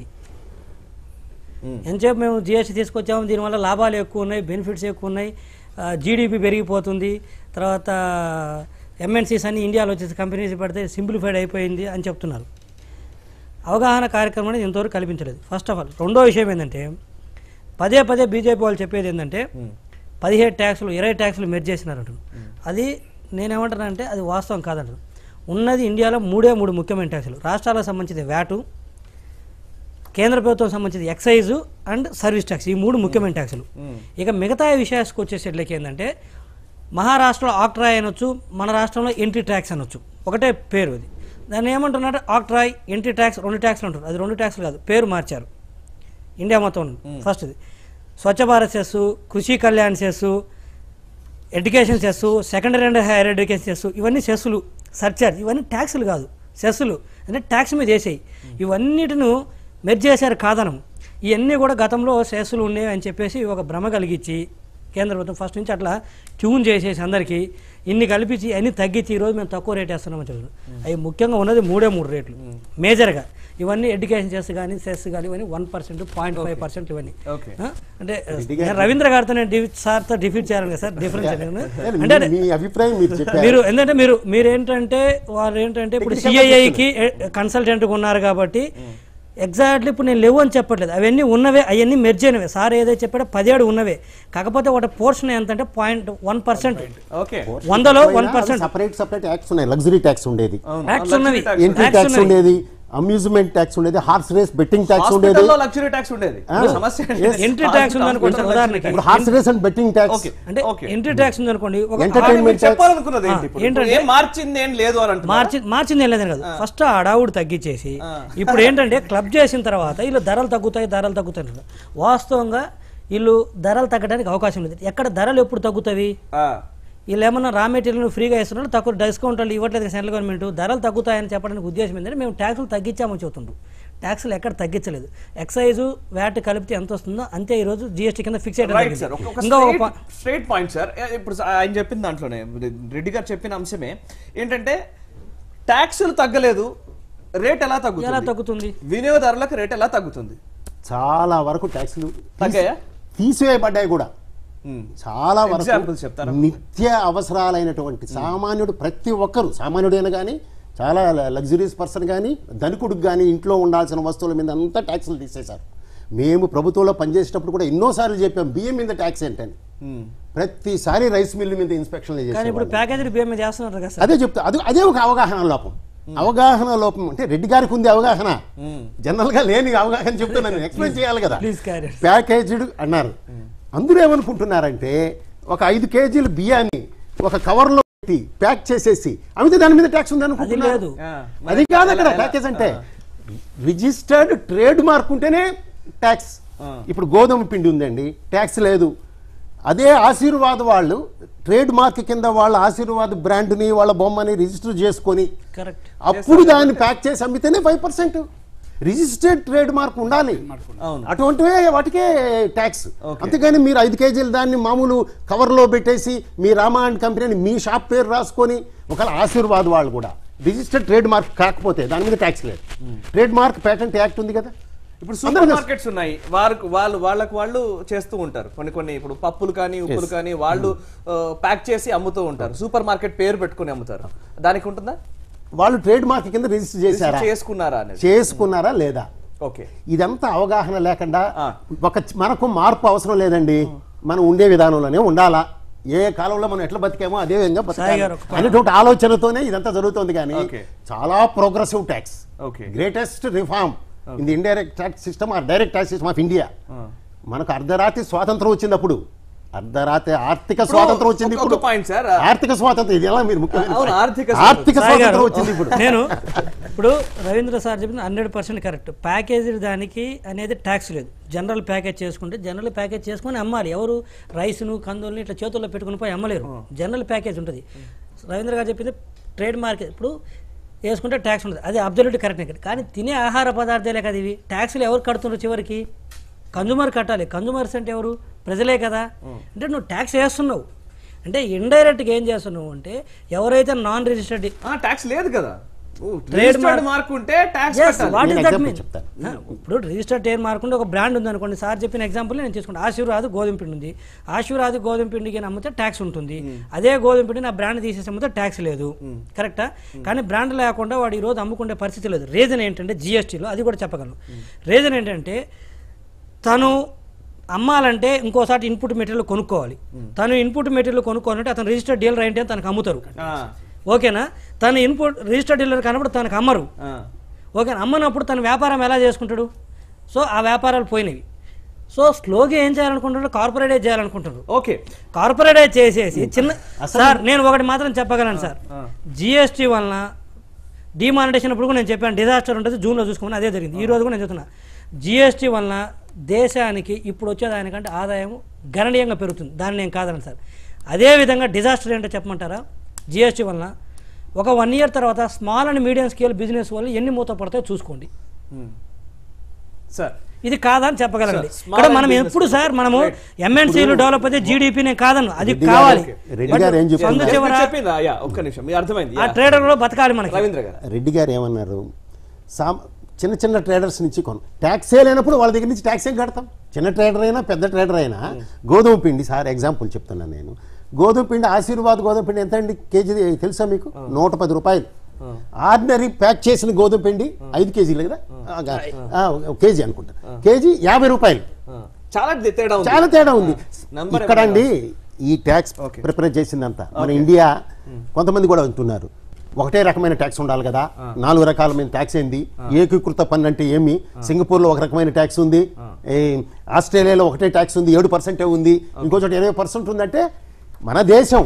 ఎంతసేపు మేము జిఎస్టీ తీసుకొచ్చాము దీనివల్ల లాభాలు ఎక్కువ ఉన్నాయి బెనిఫిట్స్ ఎక్కువ ఉన్నాయి జీడిపి పెరిగిపోతుంది తర్వాత ఎంఎన్సీస్ అన్ని ఇండియాలో వచ్చేసి కంపెనీస్ పెడితే సింప్లిఫైడ్ అయిపోయింది అని చెప్తున్నారు అవగాహన కార్యక్రమం అనేది ఇంతవరకు కల్పించలేదు ఫస్ట్ ఆఫ్ ఆల్ రెండో విషయం ఏంటంటే పదే పదే బీజేపీ వాళ్ళు చెప్పేది ఏంటంటే పదిహేడు ట్యాక్సులు ఇరవై ట్యాక్సులు మెర్జ్ చేసినారంట అది నేనేమంటానంటే అది వాస్తవం కాదంటారు ఉన్నది ఇండియాలో మూడే మూడు ముఖ్యమైన ట్యాక్సులు రాష్ట్రాలకు సంబంధించి వ్యాటు కేంద్ర ప్రభుత్వం సంబంధించి ఎక్సైజ్ అండ్ సర్వీస్ ట్యాక్స్ ఈ మూడు ముఖ్యమైన ట్యాక్సులు ఇక మిగతా విషయాలకు వచ్చేసరికి ఏంటంటే మహారాష్ట్రలో ఆక్ట్రాయ్ అనొచ్చు మన రాష్ట్రంలో ఎంట్రీ ట్యాక్స్ అనొచ్చు ఒకటే పేరు అది దాన్ని ఏమంటున్నారంటే ఆక్ట్రాయ్ ఎంట్రీ ట్యాక్స్ రెండు ట్యాక్స్లు అంటారు అది రెండు ట్యాక్స్లు కాదు పేరు మార్చారు ఇండియా మొత్తం ఫస్ట్ ఇది స్వచ్ఛ Bharat cess Krishi Kalyan cess education cess secondary and higher education cess ఇవన్నీ సెస్సులు సర్చార్జ్ ఇవన్నీ ట్యాక్సులు కాదు సెస్సులు అంటే ట్యాక్స్ మీద వేసాయి ఇవన్నిటిను మెర్జ్ చేశారు కాదనం ఇవన్నీ కూడా గతంలో సెస్సులు ఉండేవి అని చెప్పేసి ఒక భ్రమ కలిగించి కేంద్ర ప్రభుత్వం ఫస్ట్ నుంచి అట్లా ట్యూన్ చేసేసి అందరికీ ఇన్ని కల్పించి అన్ని తగ్గించి ఈరోజు మేము తక్కువ రేట్ వేస్తున్నామని చెప్తున్నారు అవి ముఖ్యంగా ఉన్నది మూడే మూడు రేట్లు మేజర్గా ఇవన్నీ ఎడ్యుకేషన్ సెస్ కానీ సెస్ కానీ ఇవన్నీ one percent point five percent ఇవన్నీ ఓకే ఆ? అంటే నేను రవీంద్ర గారితో నేను డిఫి- సార్తో డిఫీట్ చేయాలి కదా సార్ డిఫరెన్స్ లేదు, అంటే మీ- మీ అభిప్రాయం మీరు చెప్పారు మీరు ఎందుకంటే మీరు మీరు ఏంటంటే వాళ్ళు ఏంటంటే ఇప్పుడు సిఐఐకి కన్సల్టెంట్గా ఉన్నారు కాబట్టి ఎగ్జాక్ట్లీ ఇప్పుడు నేను లేవు అని చెప్పట్లేదు అవన్నీ ఉన్నవే అవన్నీ మెర్జ్ అయినవే సార్ ఏదైతే చెప్పాడో పదిహేడు ఉన్నవే కాకపోతే ఒకటి పోర్షన్ ఎంత అంటే పాయింట్ వన్ పర్సెంట్ ఓకే వందలో one percent separate separate acts ఉన్నాయి లగ్జరీ ట్యాక్స్ ఉండేది యాక్ట్స్ ఉన్నవి ఎంట్రీ యాక్ట్స్ ట్యాక్స్ ఉన్నవి ఉండేది అమ్యూజ్మెంట్ ట్యాక్స్ ఉండేది హార్స్ రేస్ బెట్టింగ్ ట్యాక్స్ ఉండేది హాస్పిటల్లో లగ్జరీ ట్యాక్స్ ఉండేది ఆ. సమస్య ఎంట్రీ ట్యాక్స్ ఉందనుకోండి సార్ ఉదాహరణకి ఇప్పుడు horse race and betting tax okay అంటే ఓకే ఎంట్రీ ట్యాక్స్ ఉందనుకోండి ఒక Entertainment మీరు చెప్పాలనుకున్నది ఏంటి ఆ, ఇప్పుడు? ఏంటంటే- ఏం మార్చింది ఏం లేదు అని అంటున్నారు మార్చి మార్చింది ఏం లేదని కాదు ఫస్ట్ ఆ అడావుడు తగ్గించేసి ఇప్పుడు ఏంటంటే క్లబ్ చేసిన తర్వాత వీళ్ళు ధరలు తగ్గుతాయి ధరలు తగ్గుతాయి అంటారు. వాస్తవంగా వీళ్ళు ధరలు తగ్గడానికి అవకాశం లేదు ఎక్కడ ధరలు ఎప్పుడు తగ్గుతాయి వీళ్ళు ఏమన్నా రా మెటీరియల్ ఫ్రీగా ఇస్తున్నారు తక్కువ డిస్కౌంట్ వాళ్ళు ఇవ్వట్లేదు సెంట్రల్ గవర్నమెంట్ ధరలు తగ్గుతాయని చెప్పడానికి ఉద్దేశం ఏంటంటే మేము ట్యాక్సులు తగ్గించామని చెబుతుండ్రు ట్యాక్సులు ఎక్కడ తగ్గించలేదు ఎక్సైజ్ వ్యాట్ కలిపితే ఎంత వస్తుందో అంతే ఈ రోజు జిఎస్టీ కింద ఫిక్స్ రైట్ సార్ ఒక ఇంకా ఒక పా- స్ట్రేట్ పాయింట్ సార్ ఇప్పుడు ఆయన చెప్పిన దాంట్లోనే రెడ్డి గారు చెప్పిన అంశమే ఏంటంటే ట్యాక్సులు తగ్గలేదు రేట్ ఎలా ఎలా తగ్గుతుంది తగ్గుతుంది వినియోగదారులకు రేట్ ఎలా తగ్గుతుంది చాలా వరకు ట్యాక్స్లు తగ్గాయా తీసివేయబడ్డాయి కూడా Hmm. చాలా Examples వరకు చెప్తారా? నిత్య అవసరాలైనటువంటి సామాన్యుడు ప్రతి ఒక్కరు సామాన్యుడైనా కానీ చాలా లగ్జరీస్ పర్సన్ కానీ ధనికుడికి కానీ ఇంట్లో ఉండాల్సిన వస్తువుల మీద అంతా ట్యాక్సులు తీసేశారు మేము ప్రభుత్వంలో పనిచేసేటప్పుడు కూడా ఎన్నోసార్లు చెప్పాం బియ్యం మీద ట్యాక్స్ ఏంటని ప్రతిసారి రైస్ మిల్లు మీద ఇన్స్పెక్షన్లు కానీ ఇప్పుడు చేసేవాళ్ళం. ప్యాకేజీ బియ్యం మీద చేస్తున్నారు కదా సార్ అదే చెప్తా అది అదే ఒక అవగాహన లోపం అవగాహన లోపం అంటే రెడ్డి గారికి ఉంది అవగాహన జనరల్ గా లేని అవగాహన చెప్తున్నాను ఎక్స్ప్లెయిన్ చేయాలి కదా Please carry on. ప్యాకేజ్డ్ అన్నారు అందరూ ఏమనుకుంటున్నారంటే ఒక ఐదు కేజీలు బియ్యాన్ని ఒక కవర్లో పెట్టి ప్యాక్ చేసేసి అమితే దాని మీద ట్యాక్స్ ఉంది అది అనుకుంటున్నారు లేదు అది కాదు అక్కడ ప్యాకేజ్ అంటే రిజిస్టర్డ్ ట్రేడ్ మార్క్ ఉంటేనే ట్యాక్స్ ఇప్పుడు గోధుమ పిండి ఉందండి ట్యాక్స్ లేదు అదే ఆశీర్వాద్ వాళ్ళు ట్రేడ్ మార్క్ కింద వాళ్ళ ఆశీర్వాద్ బ్రాండ్ని వాళ్ళ బొమ్మని రిజిస్టర్ చేసుకొని కరెక్ట్ అప్పుడు దాన్ని ప్యాక్ చేసి అమ్మితేనే five percent registered trade mark ఉండాలి అవును అటువంటివే వాటికే ట్యాక్స్ Okay. అంతేగాని మీరు ఐదు కేజీలు దాన్ని మామూలు కవర్లో పెట్టేసి మీ రామా అండ్ కంపెనీ మీ షాప్ పేరు రాసుకొని ఒకవేళ ఆశీర్వాద్ వాళ్ళు కూడా రిజిస్టర్డ్ ట్రేడ్ మార్క్ కాకపోతే దాని మీద ట్యాక్స్ లేదు ట్రేడ్ మార్క్ పేటెంట్ యాక్ట్ ఉంది కదా ఇప్పుడు అందరూ సూపర్ మార్కెట్స్ ఉన్నాయి వారికి వాళ్ళు వాళ్ళకు వాళ్ళు చేస్తూ ఉంటారు కొన్ని కొన్ని ఇప్పుడు పప్పులు కానీ ఉప్పులు కానీ వాళ్ళు ప్యాక్ చేసి అమ్ముతూ ఉంటారు సూపర్ మార్కెట్ పేరు పెట్టుకుని అమ్ముతారు దానికి ఉంటుందా వాళ్ళు ట్రేడ్ మార్క్ కింద రిజిస్టర్ చేశారా చేసుకున్నారా అనేది చేసుకున్నారా లేదా ఓకే ఇదంతా అవగాహన లేకుండా ఆ. ఒక చ- మనకు మార్పు అవసరం లేదండి మనం ఉండే విధానంలోనే ఉండాలా ఏ కాలంలో మనం ఎట్లా బతికామో అదే విధంగా బతకాలి గారు ఒక అనేటువంటి ఆలోచనతోనే ఇదంతా జరుగుతుంది కానీ Okay. చాలా progressive tax Okay. Greatest reform in the indirect tax system or direct tax system of India మనకు అర్ధరాత్రి స్వాతంత్రం వచ్చింది అప్పుడు అర్ధరాత్రి ఆర్థిక స్వాతంత్రం వచ్చింది ఒక- ఇప్పుడు ఒక point, sir. ఆర్థిక స్వాతంత్రం ఇది ఎలా మీరు ముఖ్యమైన అవును, point. ఆర్థిక ఆర్థిక సాయి స్వాతంత్రం గారు, వచ్చింది ఇప్పుడు నేను ఇప్పుడు రవీంద్ర సార్ చెప్పిన హండ్రెడ్ పర్సెంట్ కరెక్ట్ ప్యాకేజీ దానికి అనేది ట్యాక్స్ లేదు జనరల్ ప్యాకేజ్ చేసుకుంటే జనరల్ ప్యాకేజ్ చేసుకొని అమ్మాలి ఎవరు రైస్ను కందుల్ని ఇట్లా చేతుల్లో పెట్టుకుని పోయి అమ్మలేరు జనరల్ ప్యాకేజ్ ఉంటుంది రవీంద్ర గారు చెప్పింది ట్రేడ్ మార్కెట్ ఇప్పుడు వేసుకుంటే ట్యాక్స్ ఉంటుంది అది అబ్జల్యూట్ కరెక్ట్ కానీ తినే ఆహార పదార్థాలే కదా ఇవి ట్యాక్స్లు ఎవరు కడుతున్నారు చివరికి కన్జూమర్ కట్టాలి కన్జూమర్స్ అంటే ఎవరు ప్రజలే కదా అంటే నువ్వు ట్యాక్స్ వేస్తున్నావు అంటే ఇండైరెక్ట్గా ఏం చేస్తున్నావు అంటే ఎవరైతే నాన్ రిజిస్టర్డ్ ట్యాక్స్ లేదు కదా Trade ట్రేడ్ mark- మార్క్ ఉంటే ట్యాక్స్ Yes, కట్టాలి what నేను is that example mean? చెప్తాను. ఆ, ఇప్పుడు రిజిస్టర్ టైర్ మార్క్ ఉంటే ఒక బ్రాండ్ ఉంది అనుకోండి సార్ చెప్పిన ఎగ్జాంపుల్ నేను తీసుకుంటాను ఆశీర్వాద్ గోధుమ పిండి ఉంది ఆశీర్వాద్ గోధుమ పిండికి అమ్మితే ట్యాక్స్ ఉంటుంది అదే గోధుమ పిండి నా బ్రాండ్ తీసేసి అమ్మితే ట్యాక్స్ లేదు కరెక్టా కానీ బ్రాండ్ లేకుండా వాడు ఈ రోజు అమ్ముకునే పరిస్థితి లేదు రీజన్ ఏంటంటే జిఎస్టీలో అది కూడా చెప్పగలను రీజన్ ఏంటంటే తను అమ్మాలంటే ఇంకోసారి ఇన్పుట్ మెటీరియల్ కొనుక్కోవాలి తను ఇన్పుట్ మెటీరియల్ కొనుక్కోవాలంటే అతను రిజిస్టర్డ్ డీలర్ అయితే తనకు అమ్ముతారు ఆ, ఓకేనా తను ఇన్పుట్ రిజిస్టర్డ్ డీలర్ కనబడి తనకు అమ్మరు ఆ. ఓకే అమ్మనప్పుడు తన వ్యాపారం ఎలా చేసుకుంటాడు సో ఆ వ్యాపారాలు పోయినవి సో స్లోగా ఏం చేయాలనుకుంటున్నారు కార్పొరేటైజ్ చేయాలనుకుంటున్నారు ఓకే కార్పొరేటైజ్ చేసేసి చిన్న సార్ నేను ఒకటి మాత్రం చెప్పగలను సార్ జిఎస్టీ వలన డిమానిటేషన్ అప్పుడు కూడా నేను చెప్పాను డిజాస్టర్ ఉంటుంది జూన్లో చూసుకోమని అదే జరిగింది ఈ రోజు కూడా నేను చెప్తున్నా జిఎస్టీ వలన దేశానికి ఇప్పుడు వచ్చేదానికంటే ఆదాయం గణనీయంగా పెరుగుతుంది దాన్ని నేను కాదని సార్ అదేవిధంగా డిజాస్టర్ ఏంటో చెప్పమంటారా జిఎస్టీ వలన ఒక వన్ ఇయర్ తర్వాత small and medium scale business వాళ్ళు ఎన్ని మూత పడతాయో చూసుకోండి సార్ ఇది కాదని చెప్పగలండి Sir, small ఇక్కడ and మనం business ఎప్పుడు సార్ మనము Right. ఎంఎన్సీలు డెవలప్ అయితే జీడిపి నేను కాదను అది రెడ్డి గారు- కావాలి రెడ్డి గారు ఏం But చెప్తున్నారు? సందు మీరు చివర చెప్పిందా యా ఒక్క నిమిషం మీ అర్థమైంది ఆ యా. ట్రేడర్ లో బతకాలి మనకి రవీంద్ర గారు రెడ్డి గారు ఏమన్నారు సామ్ చిన్న చిన్న ట్రేడర్స్ నుంచి కొను ట్యాక్సే లేనప్పుడు వాళ్ళ దగ్గర నుంచి ట్యాక్స్ ఏం కడతాం చిన్న ట్రేడర్ అయినా పెద్ద ట్రేడర్ అయినా గోధుమ పిండి సార్ ఎగ్జాంపుల్ చెప్తున్నాను నేను గోధుమ పిండి ఆశీర్వాద్ గోధుమ పిండి ఎంత అండి కేజీ తెలుసా మీకు నూట పది రూపాయలు ఆర్డినరీ ప్యాక్ చేసిన గోధుమ పిండి ఐదు కేజీలు కదా ఆ, ఒక కేజీ అనుకుంటా కేజీ యాభై రూపాయలు ఆ, చాలా తేడా ఉంది చాలా తేడా ఉంది నంబర్ ఇక్కడ అండి ఈ ట్యాక్స్ Okay. ప్రిపేర్ చేసిందంతా మన ఇండియా కొంతమంది కూడా అంటున్నారు ఒకటే రకమైన ట్యాక్స్ ఉండాలి కదా నాలుగు రకాలమైన ట్యాక్స్ ఏంది ఏకీకృత పన్ను అంటే ఏమి సింగపూర్ లో ఒక రకమైన ట్యాక్స్ ఉంది ఏ, ఆస్ట్రేలియాలో ఒకటే ట్యాక్స్ ఉంది ఏడు పర్సెంటే ఉంది ఇంకో చోట ఇరవై పర్సెంట్ ఉందంటే మన దేశం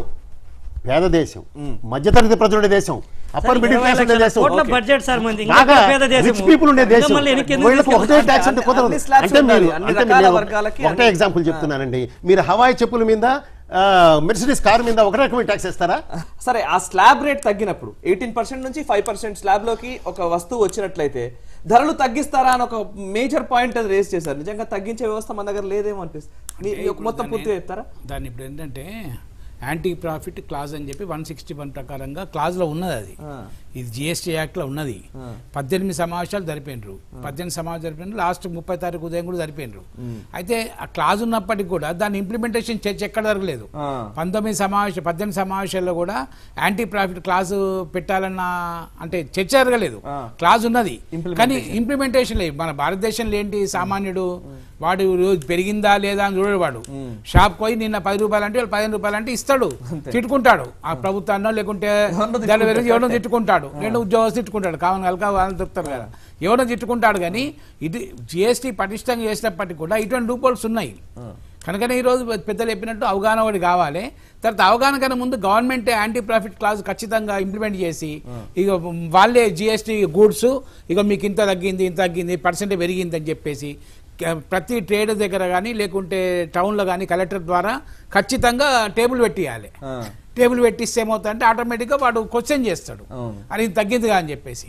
పేద దేశం మధ్యతరగతి ప్రజల దేశం అప్పర్ మిడిల్ ఇరవై క్లాస్ ఉండే లక్షల దేశం కోట్ల Okay. బడ్జెట్ సార్ మంది బాగా పేద దేశం రిచ్ పీపుల్ ఉండే దేశం మళ్ళీ వెనక్కి ఎందుకు వీళ్ళకి ఒకటే తీసుకెళ్తారు? ట్యాక్స్ అంటే కుదరదు అన్ని slabs అంటే ఉండాలి. మీరు అన్ని అంటే రకాల మీరు వర్గాలకి ఒకటే అన్ని- ఎగ్జాంపుల్ చెప్తున్నానండి మీరు హవాయి చెప్పుల మీద మెర్సిడీస్ కారు మీద ఒక రకమైన ట్యాక్స్ వేస్తారా సరే ఆ స్లాబ్ రేట్ తగ్గినప్పుడు ఎయిటీన్ పర్సెంట్ నుంచి ఫైవ్ పర్సెంట్ స్లాబ్ లోకి ఒక వస్తువు వచ్చినట్లయితే ధరలు తగ్గిస్తారా అని ఒక మేజర్ పాయింట్ అది రేస్ చేశారు నిజంగా తగ్గించే వ్యవస్థ మన దగ్గర లేదేమో అనిపిస్తుంది మీ- మీ యొక్క మొత్తం పూర్తిగా చెప్తారా దాన్ని ఇప్పుడు ఏంటంటే యాంటీ ప్రాఫిట్ క్లాజ్ అని చెప్పి వన్ సిక్స్టీ వన్ ప్రకారంగా క్లాజ్లో ఉన్నది అది ఆ. ఇది జిఎస్టీ యాక్ట్లో ఉన్నది పద్దెనిమిది సమావేశాలు జరిపినారు పద్దెనిమిది సమావేశాలు జరిపినారు లాస్ట్ ముప్పై తారీఖు ఉదయం కూడా జరిపినారు అయితే ఆ క్లాజ్ ఉన్నప్పటికీ కూడా దాని ఇంప్లిమెంటేషన్ చర్చ ఎక్కడ జరగలేదు ఆ. పంతొమ్మిది సమావేశం పద్దెనిమిది సమావేశాల్లో కూడా యాంటీ ప్రాఫిట్ క్లాజ్ పెట్టాలన్న అంటే చర్చ జరగలేదు ఆ. క్లాజ్ ఉన్నది Implementation. కానీ ఇంప్లిమెంటేషన్ లేదు మన భారతదేశంలో ఏంటి సామాన్యుడు వాడు రోజు పెరిగిందా లేదా అని చూడడు వాడు షాప్ పోయి నిన్న పది రూపాయలు అంటే వాళ్ళు పదిహేను రూపాయలు అంటే ఇస్తాడు తిట్టుకుంటాడు ఆ ప్రభుత్వాన్నో లేకుంటే ఎవరినో దాని తిట్టుకుంటాడు. ఎవరినో తిట్టుకుంటాడు రెండు ఉద్యోగస్తులు తిట్టుకుంటాడు కావాలి కలక వాళ్ళని దొరుకుతారు కదా ఎవరినో తిట్టుకుంటాడు కానీ ఇది జిఎస్టీ పటిష్టంగా చేసినప్పటికీ కూడా ఇటువంటి రూపాల్స్ ఉన్నాయి కనుకనే ఈరోజు పెద్దలు చెప్పినట్టు అవగాహన ఒకటి కావాలి తర్వాత అవగాహన కన్నా ముందు గవర్నమెంట్ యాంటీ ప్రాఫిట్ క్లాజ్ ఖచ్చితంగా ఇంప్లిమెంట్ చేసి ఇక వాళ్ళే జిఎస్టీ గూడ్స్ ఇక మీకు ఇంత తగ్గింది ఇంత తగ్గింది పర్సెంట్ పెరిగింది అని చెప్పేసి క- ప్రతి ట్రేడ్ దగ్గర కానీ లేకుంటే టౌన్లో కానీ కలెక్టర్ ద్వారా ఖచ్చితంగా టేబుల్ పెట్టియాలి టేబుల్ పెట్టిస్తే ఏమవుతుందంటే ఆటోమేటిక్గా వాడు క్వశ్చన్ చేస్తాడు అవును. అని ఇది తగ్గిందిగా అని చెప్పేసి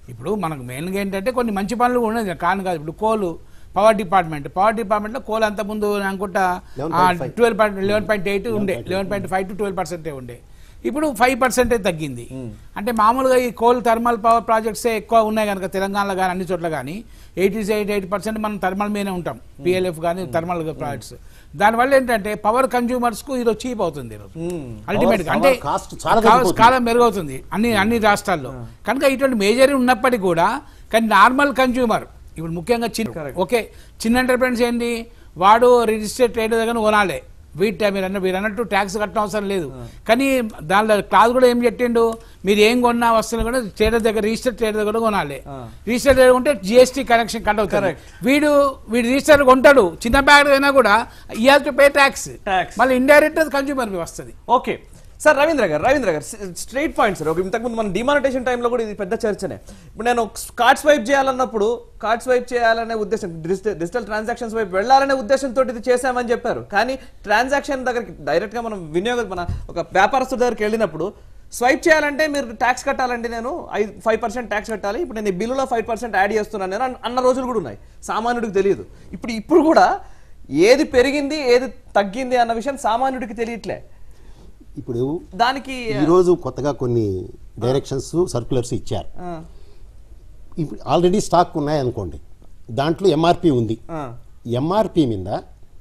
ఇప్పుడు మనకు మెయిన్గా ఏంటంటే కొన్ని మంచి పనులు కూడా ఉన్నాయి కాను కాదు ఇప్పుడు కోలు పవర్ డిపార్ట్మెంట్ పవర్ డిపార్ట్మెంట్లో కోల్ అంత ముందు నేను అనుకుంటా 11.5. Twelve point eleven point eight ఉండే eleven point five to twelve పర్సెంటే ఉండే ఇప్పుడు ఫైవ్ పర్సెంటే తగ్గింది అంటే మామూలుగా ఈ కోల్ థర్మల్ పవర్ ప్రాజెక్ట్సే ఎక్కువ ఉన్నాయి కనుక తెలంగాణలో కానీ అన్ని చోట్ల కానీ ఎయిటీ ఎయిట్ ఎయిట్ పర్సెంట్ మనం థర్మల్ మీదనే ఉంటాం పిఎల్ఎఫ్ కానీ థర్మల్ ప్రాజెక్ట్స్ దానివల్ల ఏంటంటే పవర్ కన్జ్యూమర్స్ కు ఈరోజు చీప్ అవుతుంది ఈరోజు అల్టిమేట్ గా Power అంటే cost చాలా కాస్ట్ తగ్గిపోతుంది. చాలా మెరుగవుతుంది అన్ని అన్ని రాష్ట్రాల్లో కనుక ఇటువంటి మేజర్ ఉన్నప్పటికీ కూడా కానీ నార్మల్ కన్జ్యూమర్ ఇప్పుడు ముఖ్యంగా చిన్న ఓకే చిన్న ఎంటర్ప్రైన్స్ ఏంటి వాడు రిజిస్టర్డ్ ట్రేడ్ దగ్గర కొనాలి వీటి మీరు అన్న మీరు అన్నట్టు ట్యాక్స్ కట్టడం అవసరం లేదు కానీ దానిలో క్లాస్ కూడా ఏం చెప్పిండు మీరు ఏం కొన్నా వస్తువులు కూడా ట్రేడర్ దగ్గర రిజిస్టర్ ట్రేడర్ దగ్గర కొనాలి రిజిస్టర్ ట్రేడర్ ఉంటే జిఎస్టీ కనెక్షన్ కట్ అవుతుంది వీడు వీడు రిజిస్టర్ కొంటాడు చిన్న బ్యాగ్ అయినా కూడా ఈ has to pay tax Tax. మళ్ళీ ఇండైరెక్ట్ కన్జ్యూమర్ వస్తుంది ఓకే సార్ రవీంద్ర గారు రవీంద్ర గారు స్ట్రైట్ పాయింట్ సార్ ఒక ఇంతకుముందు మన డిమానిటేషన్ టైంలో కూడా ఇది పెద్ద చర్చనే ఇప్పుడు నేను కార్డ్ స్వైప్ చేయాలన్నప్పుడు కార్డ్ స్వైప్ చేయాలనే ఉద్దేశం డిజిటల్ ట్రాన్సాక్షన్స్ వైపు వెళ్ళాలనే ఉద్దేశంతో ఇది చేశామని చెప్పారు కానీ ట్రాన్సాక్షన్ దగ్గరికి డైరెక్ట్ గా మనం వినియోగ మన ఒక వ్యాపారస్తుడి దగ్గరికి వెళ్ళినప్పుడు స్వైప్ చేయాలంటే మీరు ట్యాక్స్ కట్టాలంటే నేను ఐదు ఫైవ్ పర్సెంట్ ట్యాక్స్ కట్టాలి ఇప్పుడు నేను ఈ బిల్లులో ఫైవ్ పర్సెంట్ యాడ్ చేస్తున్నాను నేను అన్న- అన్న రోజులు కూడా ఉన్నాయి సామాన్యుడికి తెలియదు ఇప్పుడు ఇప్పుడు కూడా ఏది పెరిగింది ఏది తగ్గింది అన్న విషయం సామాన్యుడికి తెలియట్లే ఇప్పుడు దానికి ఈరోజు కొత్తగా కొన్ని డైరెక్షన్స్ సర్క్యులర్స్ ఇచ్చారు ఆ, ఇప్పుడు ఆల్రెడీ స్టాక్ ఉన్నాయనుకోండి దాంట్లో ఎంఆర్పి ఉంది ఆ, ఎంఆర్పి మీద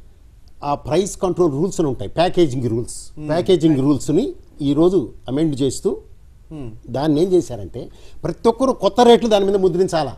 ఆ ప్రైస్ కంట్రోల్ రూల్స్ అని ఉంటాయి ప్యాకేజింగ్ రూల్స్ ప్యాకేజింగ్ రూల్స్ని ఈరోజు అమెండ్ చేస్తూ దాన్ని ఏం చేశారంటే ప్రతి ఒక్కరు కొత్త రేట్లు దాని మీద ముద్రించాలా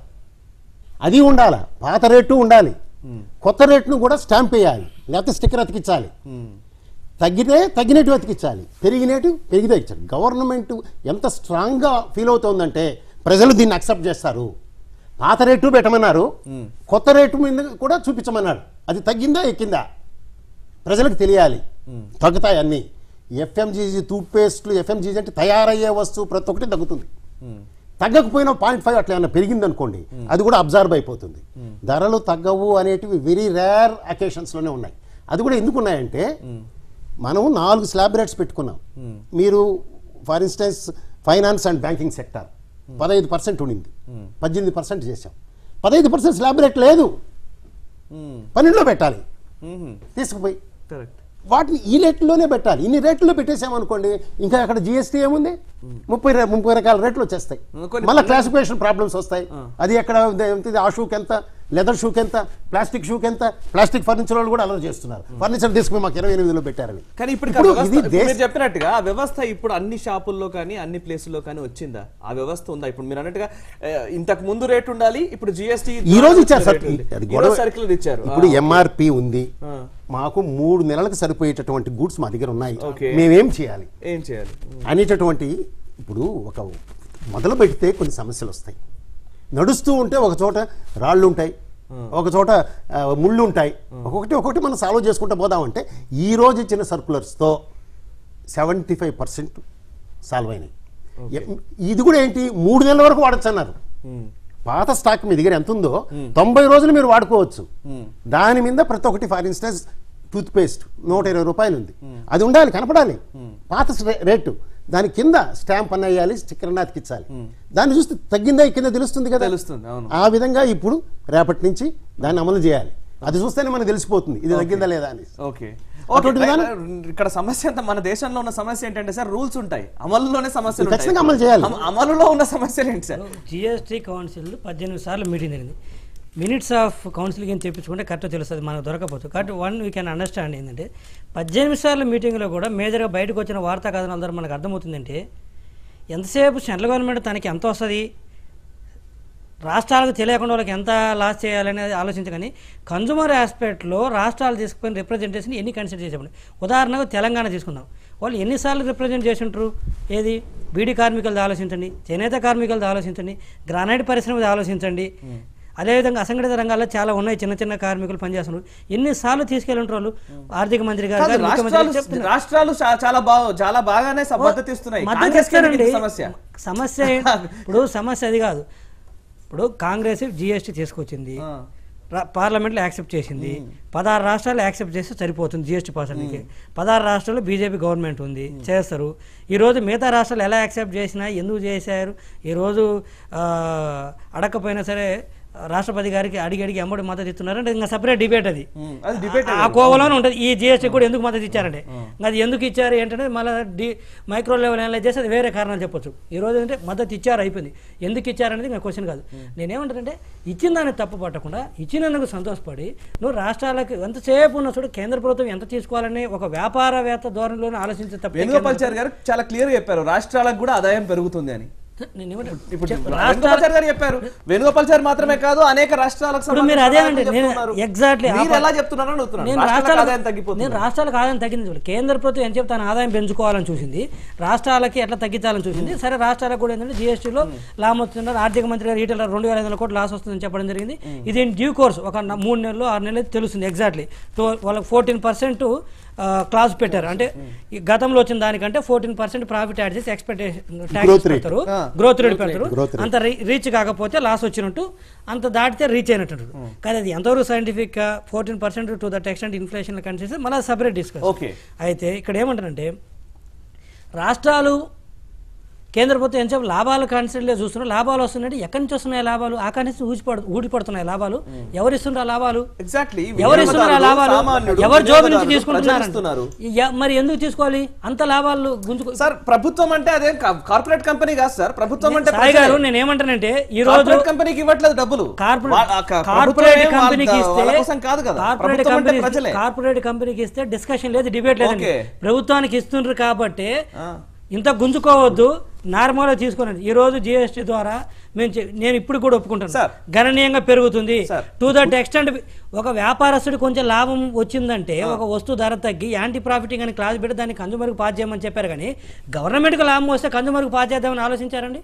అది ఉండాలా పాత రేటు ఉండాలి కొత్త రేటును కూడా స్టాంప్ వేయాలి లేకపోతే స్టిక్కర్ అతికించాలి తగ్గితే తగ్గినట్టు అతికించాలి పెరిగినట్టు పెరిగితే ఇచ్చారు గవర్నమెంట్ ఎంత స్ట్రాంగ్గా ఫీల్ అవుతోందంటే ప్రజలు దీన్ని అక్సెప్ట్ చేస్తారు పాత రేటు పెట్టమన్నారు కొత్త రేటు మీద కూడా చూపించమన్నారు అది తగ్గిందా ఎక్కిందా ప్రజలకు తెలియాలి తగ్గుతాయి అన్నీ ఎఫ్ఎంజీజీ టూత్ పేస్ట్లు ఎఫ్ఎంజీజీ అంటే తయారయ్యే వస్తువు ప్రతి ఒక్కటి తగ్గుతుంది తగ్గకపోయినా పాయింట్ ఫైవ్ అట్లా ఏమైనా పెరిగింది అనుకోండి అది కూడా అబ్జర్వ్ అయిపోతుంది ధరలు తగ్గవు అనేటివి వెరీ రేర్ అకేషన్స్లోనే ఉన్నాయి అది కూడా ఎందుకు ఉన్నాయంటే మనం నాలుగు స్లాబ్ రేట్స్ పెట్టుకున్నాం మీరు for instance finance and banking sector పదహైదు పర్సెంట్ ఉండింది పద్దెనిమిది పర్సెంట్ చేసాం పదహైదు పర్సెంట్ స్లాబ్ రేట్ లేదు పన్నెండులో పెట్టాలి తీసుకుపోయి కరెక్ట్ వాటిని ఈ రేట్లోనే పెట్టాలి ఇన్ని రేట్లో పెట్టేసామనుకోండి ఇంకా అక్కడ జిఎస్టీ ఏముంది ముప్పై రే- ముప్పై రకాల రేట్లు వచ్చేస్తాయి కొన్ని మళ్ళీ క్లాసిఫికేషన్ ప్రాబ్లమ్స్ వస్తాయి అది ఎక్కడ ఉంది, ఆ షూకి ఎంత లెదర్ షూకి ఎంత ప్లాస్టిక్ షూకి ఎంత ప్లాస్టిక్ ఫర్నిచర్ వాళ్ళు కూడా అలర్ చేస్తున్నారు ఫర్నిచర్ తీసుకుని మాకు ఇరవై ఎనిమిదిలో పెట్టారని కానీ ఇప్పుడు ఇప్పుడు ఆ వ్యవస్థ- ఇది ఇప్పుడు దేశ మీరు చెప్పినట్టుగా ఆ వ్యవస్థ ఇప్పుడు అన్ని షాపుల్లో కానీ అన్ని ప్లేసుల్లో కానీ వచ్చిందా ఆ వ్యవస్థ ఉందా ఇప్పుడు మీరు అన్నట్టుగా ఏ, ఇంతకు ముందు రేట్ ఉండాలి ఇప్పుడు జిఎస్టీ ఈ రోజు ఇచ్చారు సార్ అది గొడవ సర్కిల్ ఇచ్చారు ఇప్పుడు ఆ, ఎంఆర్పి ఉంది ఆ. మాకు మూడు నెలలకు సరిపోయేటటువంటి గూడ్స్ మా దగ్గర ఉన్నాయి Okay. మేమేం చేయాలి ఏం చేయాలి అనేటటువంటి ఇప్పుడు ఒక మొదలు పెడితే కొన్ని సమస్యలు వస్తాయి నడుస్తూ ఉంటే ఒక చోట రాళ్ళు ఉంటాయి ఒక చోట ఆ, ముళ్ళు ఉంటాయి ఒక్కొక్కటి ఒక్కొక్కటి మనం సాల్వ్ చేసుకుంటూ పోదామంటే ఈ రోజు ఇచ్చిన సర్కులర్స్తో సెవెంటీ ఫైవ్ పర్సెంట్ సాల్వ్ అయినాయి ఎ- ఇది కూడా ఏంటి మూడు నెలల వరకు వాడచ్చు అన్నారు పాత స్టాక్ మీ దగ్గర ఎంత ఉందో తొంభై రోజులు మీరు వాడుకోవచ్చు దాని మీద ప్రతి ఒక్కటి ఫర్ ఇన్స్టెన్స్ టూత్ పేస్ట్ నూట ఇరవై రూపాయలు ఉంది అది ఉండాలి కనపడాలి పాత స్టే- రేటు దాని కింద స్టాంప్ అన్న వేయాలి స్టిక్కర్ అన్న అతికించాలి దాన్ని చూస్తే తగ్గిందా ఎక్కిందా తెలుస్తుంది కదా తెలుస్తుంది, అవును. ఆ విధంగా ఇప్పుడు రేపటి నుంచి దాన్ని అమలు చేయాలి అది చూస్తేనే మనకు తెలిసిపోతుంది ఇది తగ్గిందా లేదా అని ఓకే అటువంటి విధానం- ఇక్కడ సమస్య అంతా మన దేశంలో ఉన్న సమస్య ఏంటంటే సార్ రూల్స్ ఉంటాయి అమలులోనే సమస్యలు ఉంటాయి. ఖచ్చితంగా అమలు చేయాలి. అమ- అమలులో ఉన్న సమస్యలు ఏంటి సార్ జిఎస్టీ కౌన్సిల్ పద్దెనిమిది సార్లు మీటింగ్ జరిగింది మినిట్స్ ఆఫ్ కౌన్సిలింగ్ అని తెప్పించుకుంటే కరెక్ట్ తెలుస్తుంది మనకు దొరకపోవచ్చు కాబట్టి వన్ వీ కెన్ అండర్స్టాండ్ ఏంటంటే పద్దెనిమిది సార్లు మీటింగ్లో కూడా మేజర్గా బయటకు వచ్చిన వార్తా కథనాల ద్వారా మనకు అర్థమవుతుందంటే ఎంతసేపు సెంట్రల్ గవర్నమెంట్ తనకి ఎంత వస్తుంది రాష్ట్రాలకు తెలియకుండా వాళ్ళకి ఎంత లాస్ చేయాలనేది ఆలోచించగాని కన్జూమర్ ఆస్పెక్ట్లో రాష్ట్రాలు తీసుకుపోయిన రిప్రజెంటేషన్ ఎన్ని కన్సిడర్ చేసాము ఉదాహరణకు తెలంగాణ తీసుకుందాం వాళ్ళు ఎన్నిసార్లు రిప్రజెంట్ చేసి ఉంటారు ఏది బీడీ కార్మికులది ఆలోచించండి చేనేత కార్మికులది ఆలోచించండి గ్రానైట్ పరిశ్రమది ఆలోచించండి అదేవిధంగా అసంఘటిత రంగాల్లో చాలా ఉన్నాయి చిన్న చిన్న కార్మికులు పనిచేస్తున్నారు ఎన్నిసార్లు తీసుకెళ్ళి ఉంటారు వాళ్ళు ఆర్థిక మంత్రి గారు కాదు, కానీ ముఖ్యమంత్రి గారు రాష్ట్రాలు చెప్తున్నారు. రాష్ట్రాలు చా- చాలా బాగా చాలా బాగానే స- మద్దతు ఇస్తున్నాయి మద్దతు కాంగ్రెస్ కి ఎందుకు ఇస్తారండి. ఇంత సమస్య సమస్య ఏ- ఇప్పుడు సమస్య అది కాదు ఇప్పుడు కాంగ్రెస్ జిఎస్టీ తీసుకొచ్చింది ఆ. రా- పార్లమెంట్లో యాక్సెప్ట్ చేసింది పదహారు రాష్ట్రాలు యాక్సెప్ట్ చేస్తే సరిపోతుంది జిఎస్టీ పర్సెంట్కి పదహారు రాష్ట్రాల్లో బీజేపీ గవర్నమెంట్ ఉంది చేస్తారు ఈరోజు మిగతా రాష్ట్రాలు ఎలా యాక్సెప్ట్ చేసినా ఎందుకు చేశారు ఈరోజు ఆ, అడగకపోయినా సరే రాష్ట్రపతి గారికి అడిగి అడిగి అమ్మడి మద్దతు ఇస్తున్నారు అంటే ఇంకా సపరేట్ డిబేట్ అది ఉమ్, అది డిబేట్ ఆ కోవలోనే ఉంటుంది ఈ జిఎస్టీ కూడా ఎందుకు మద్దతు ఇచ్చారంటే ఇంకా అది ఎందుకు ఇచ్చారు ఏంటంటే మళ్ళీ డి మైక్రో లెవెల్ అనలైజ్ చేసి అది వేరే కారణాలు చెప్పొచ్చు ఈ రోజు అంటే మద్దతు ఇచ్చారు అయిపోయింది ఎందుకు ఇచ్చారనేది ఇంకా క్వశ్చన్ కాదు నేనేమంటానంటే ఇచ్చిన దాన్ని తప్పు పట్టకుండా ఇచ్చినందుకు సంతోషపడి నువ్వు రాష్ట్రాలకు ఎంతసేపు ఉన్న చూడు కేంద్ర ప్రభుత్వం ఎంత తీసుకోవాలని ఒక వ్యాపారవేత్త ధోరణిలోనే ఆలోచించే తప్ప వేణుగోపాల్చారి గారు చాలా క్లియర్ చెప్పారు రాష్ట్రాలకు కూడా ఆదాయం పెరుగుతుంది అని నేనేమంటాను ఇప్పుడు చెప్పు, వేణుగోపాల్చారి గారు చెప్పారు వేణుగోపాల్చారి మాత్రమే కాదు అనేక రాష్ట్రాలకు ఇప్పుడు మీరు సంబంధించిన అదేనండి ఆదాయం నేను చెప్తున్నారు. ఎగ్జాక్ట్లీ మీరు ఎలా చెప్తున్నారని అడుగుతున్నాను నేను రాష్ట్రాలకు రాష్ట్రాలకు ఆదాయం నేను తగ్గిపోతుంది రాష్ట్రాలకు ఆదాయం తగ్గింది చూడాలి. కేంద్ర ప్రభుత్వం ఎంత చెప్తాను ఆదాయం పెంచుకోవాలని చూసింది రాష్ట్రాలకి ఎట్లా తగ్గించాలని చూసింది సరే రాష్ట్రాలకు కూడా ఏంటంటే జీఎస్టీలో లాభం వస్తున్నారు ఆర్థిక మంత్రి గారు ఈటల రెండు వేల ఐదు వందల కోట్లు లాస్ వస్తుందని చెప్పడం జరిగింది ఇది డ్యూ కోర్స్ ఒక న- మూడు నెలలు ఆరు నెలలు తెలుస్తుంది ఎగ్జాక్ట్లీ వాళ్ళకి ఫోర్టీన్ పర్సెంట్ క్లాస్ పెట్టారు అంటే ఈ గతంలో వచ్చిన దానికంటే ఫోర్టీన్ పర్సెంట్ ప్రాఫిట్ యాడ్ చేసి ఎక్స్పెక్టేషన్ Growth ట్యాక్స్ rate. పెడతారు గ్రోత్ రేట్ పెడతారు Growth rate. అంత రీచ్ కాకపోతే లాస్ వచ్చినట్టు అంత దాటితే రీచ్ అయినట్టు కానీ అది ఎంతవరకు సైంటిఫిక్ గా fourteen percent to that extent inflation consider చేస్తే మళ్ళీ సపరేట్ డిస్కస్ ఓకే అయితే ఇక్కడ ఏమంటారంటే రాష్ట్రాలు కేంద్ర ప్రభుత్వం ఎంతసేపు లాభాలు కాన్సెప్ట్లో చూస్తున్నారు లాభాలు వస్తున్నాయి ఎక్కడి నుంచి వస్తున్నాయి లాభాలు ఆ నుంచి ఊచిపడు ఊడిపడుతున్నాయి లాభాలు ఎవరు ఇస్తున్నారు ఆ లాభాలు ఎగ్జాక్ట్లీ ఎవరు ఇస్తున్నారు ఆ లాభాలు ఎవరు జోబు నుంచి తీసుకుంటున్నారు ఇస్తున్నారు మరి ఎందుకు తీసుకోవాలి అంత లాభాలు గుంజుకో సార్ ప్రభుత్వం అంటే అదేం కార్పొరేట్ కంపెనీ కాదు సార్ ప్రభుత్వం అంటే సాయి గారు నేను ఏమంటానంటే ఈ రోజు కార్పొరేట్ కంపెనీకి ఇవ్వట్లేదు డబ్బులు కార్పొరేట్ వా- ఆ క- కార్పొరేట్ ప్రభుత్వమే వాళ్ళ- కంపెనీకి ఇస్తే వాళ్ళ కోసం కాదు కదా కార్పొరేట్ ప్రభుత్వం అంటే కంపెనీ ప్రజలే కార్పొరేట్ కంపెనీకి ఇస్తే డిస్కషన్ లేదు డిబేట్ లేదండి ఓకే. ప్రభుత్వానికి ఇస్తుండ్రు కాబట్టి ఆ. ఇంత గుంజుకోవద్దు నార్మల్గా తీసుకోనండి ఈ రోజు జిఎస్టీ ద్వారా మేము చె- నేను ఇప్పుడు కూడా ఒప్పుకుంటాను సార్. గణనీయంగా పెరుగుతుంది సార్. టు దట్ ఎక్స్టెంట్ ఒక వ్యాపారస్తుడి కొంచెం లాభం వచ్చిందంటే ఒక వస్తువు ధర తగ్గి యాంటీ ప్రాఫిటింగ్ అని క్లాస్ పెట్టి దాన్ని కన్జ్యూమర్కి పాస్ చేయమని చెప్పారు కానీ గవర్నమెంట్కి లాభం వస్తే కన్జ్యూమర్కి పాస్ చేద్దామని ఆలోచించారండి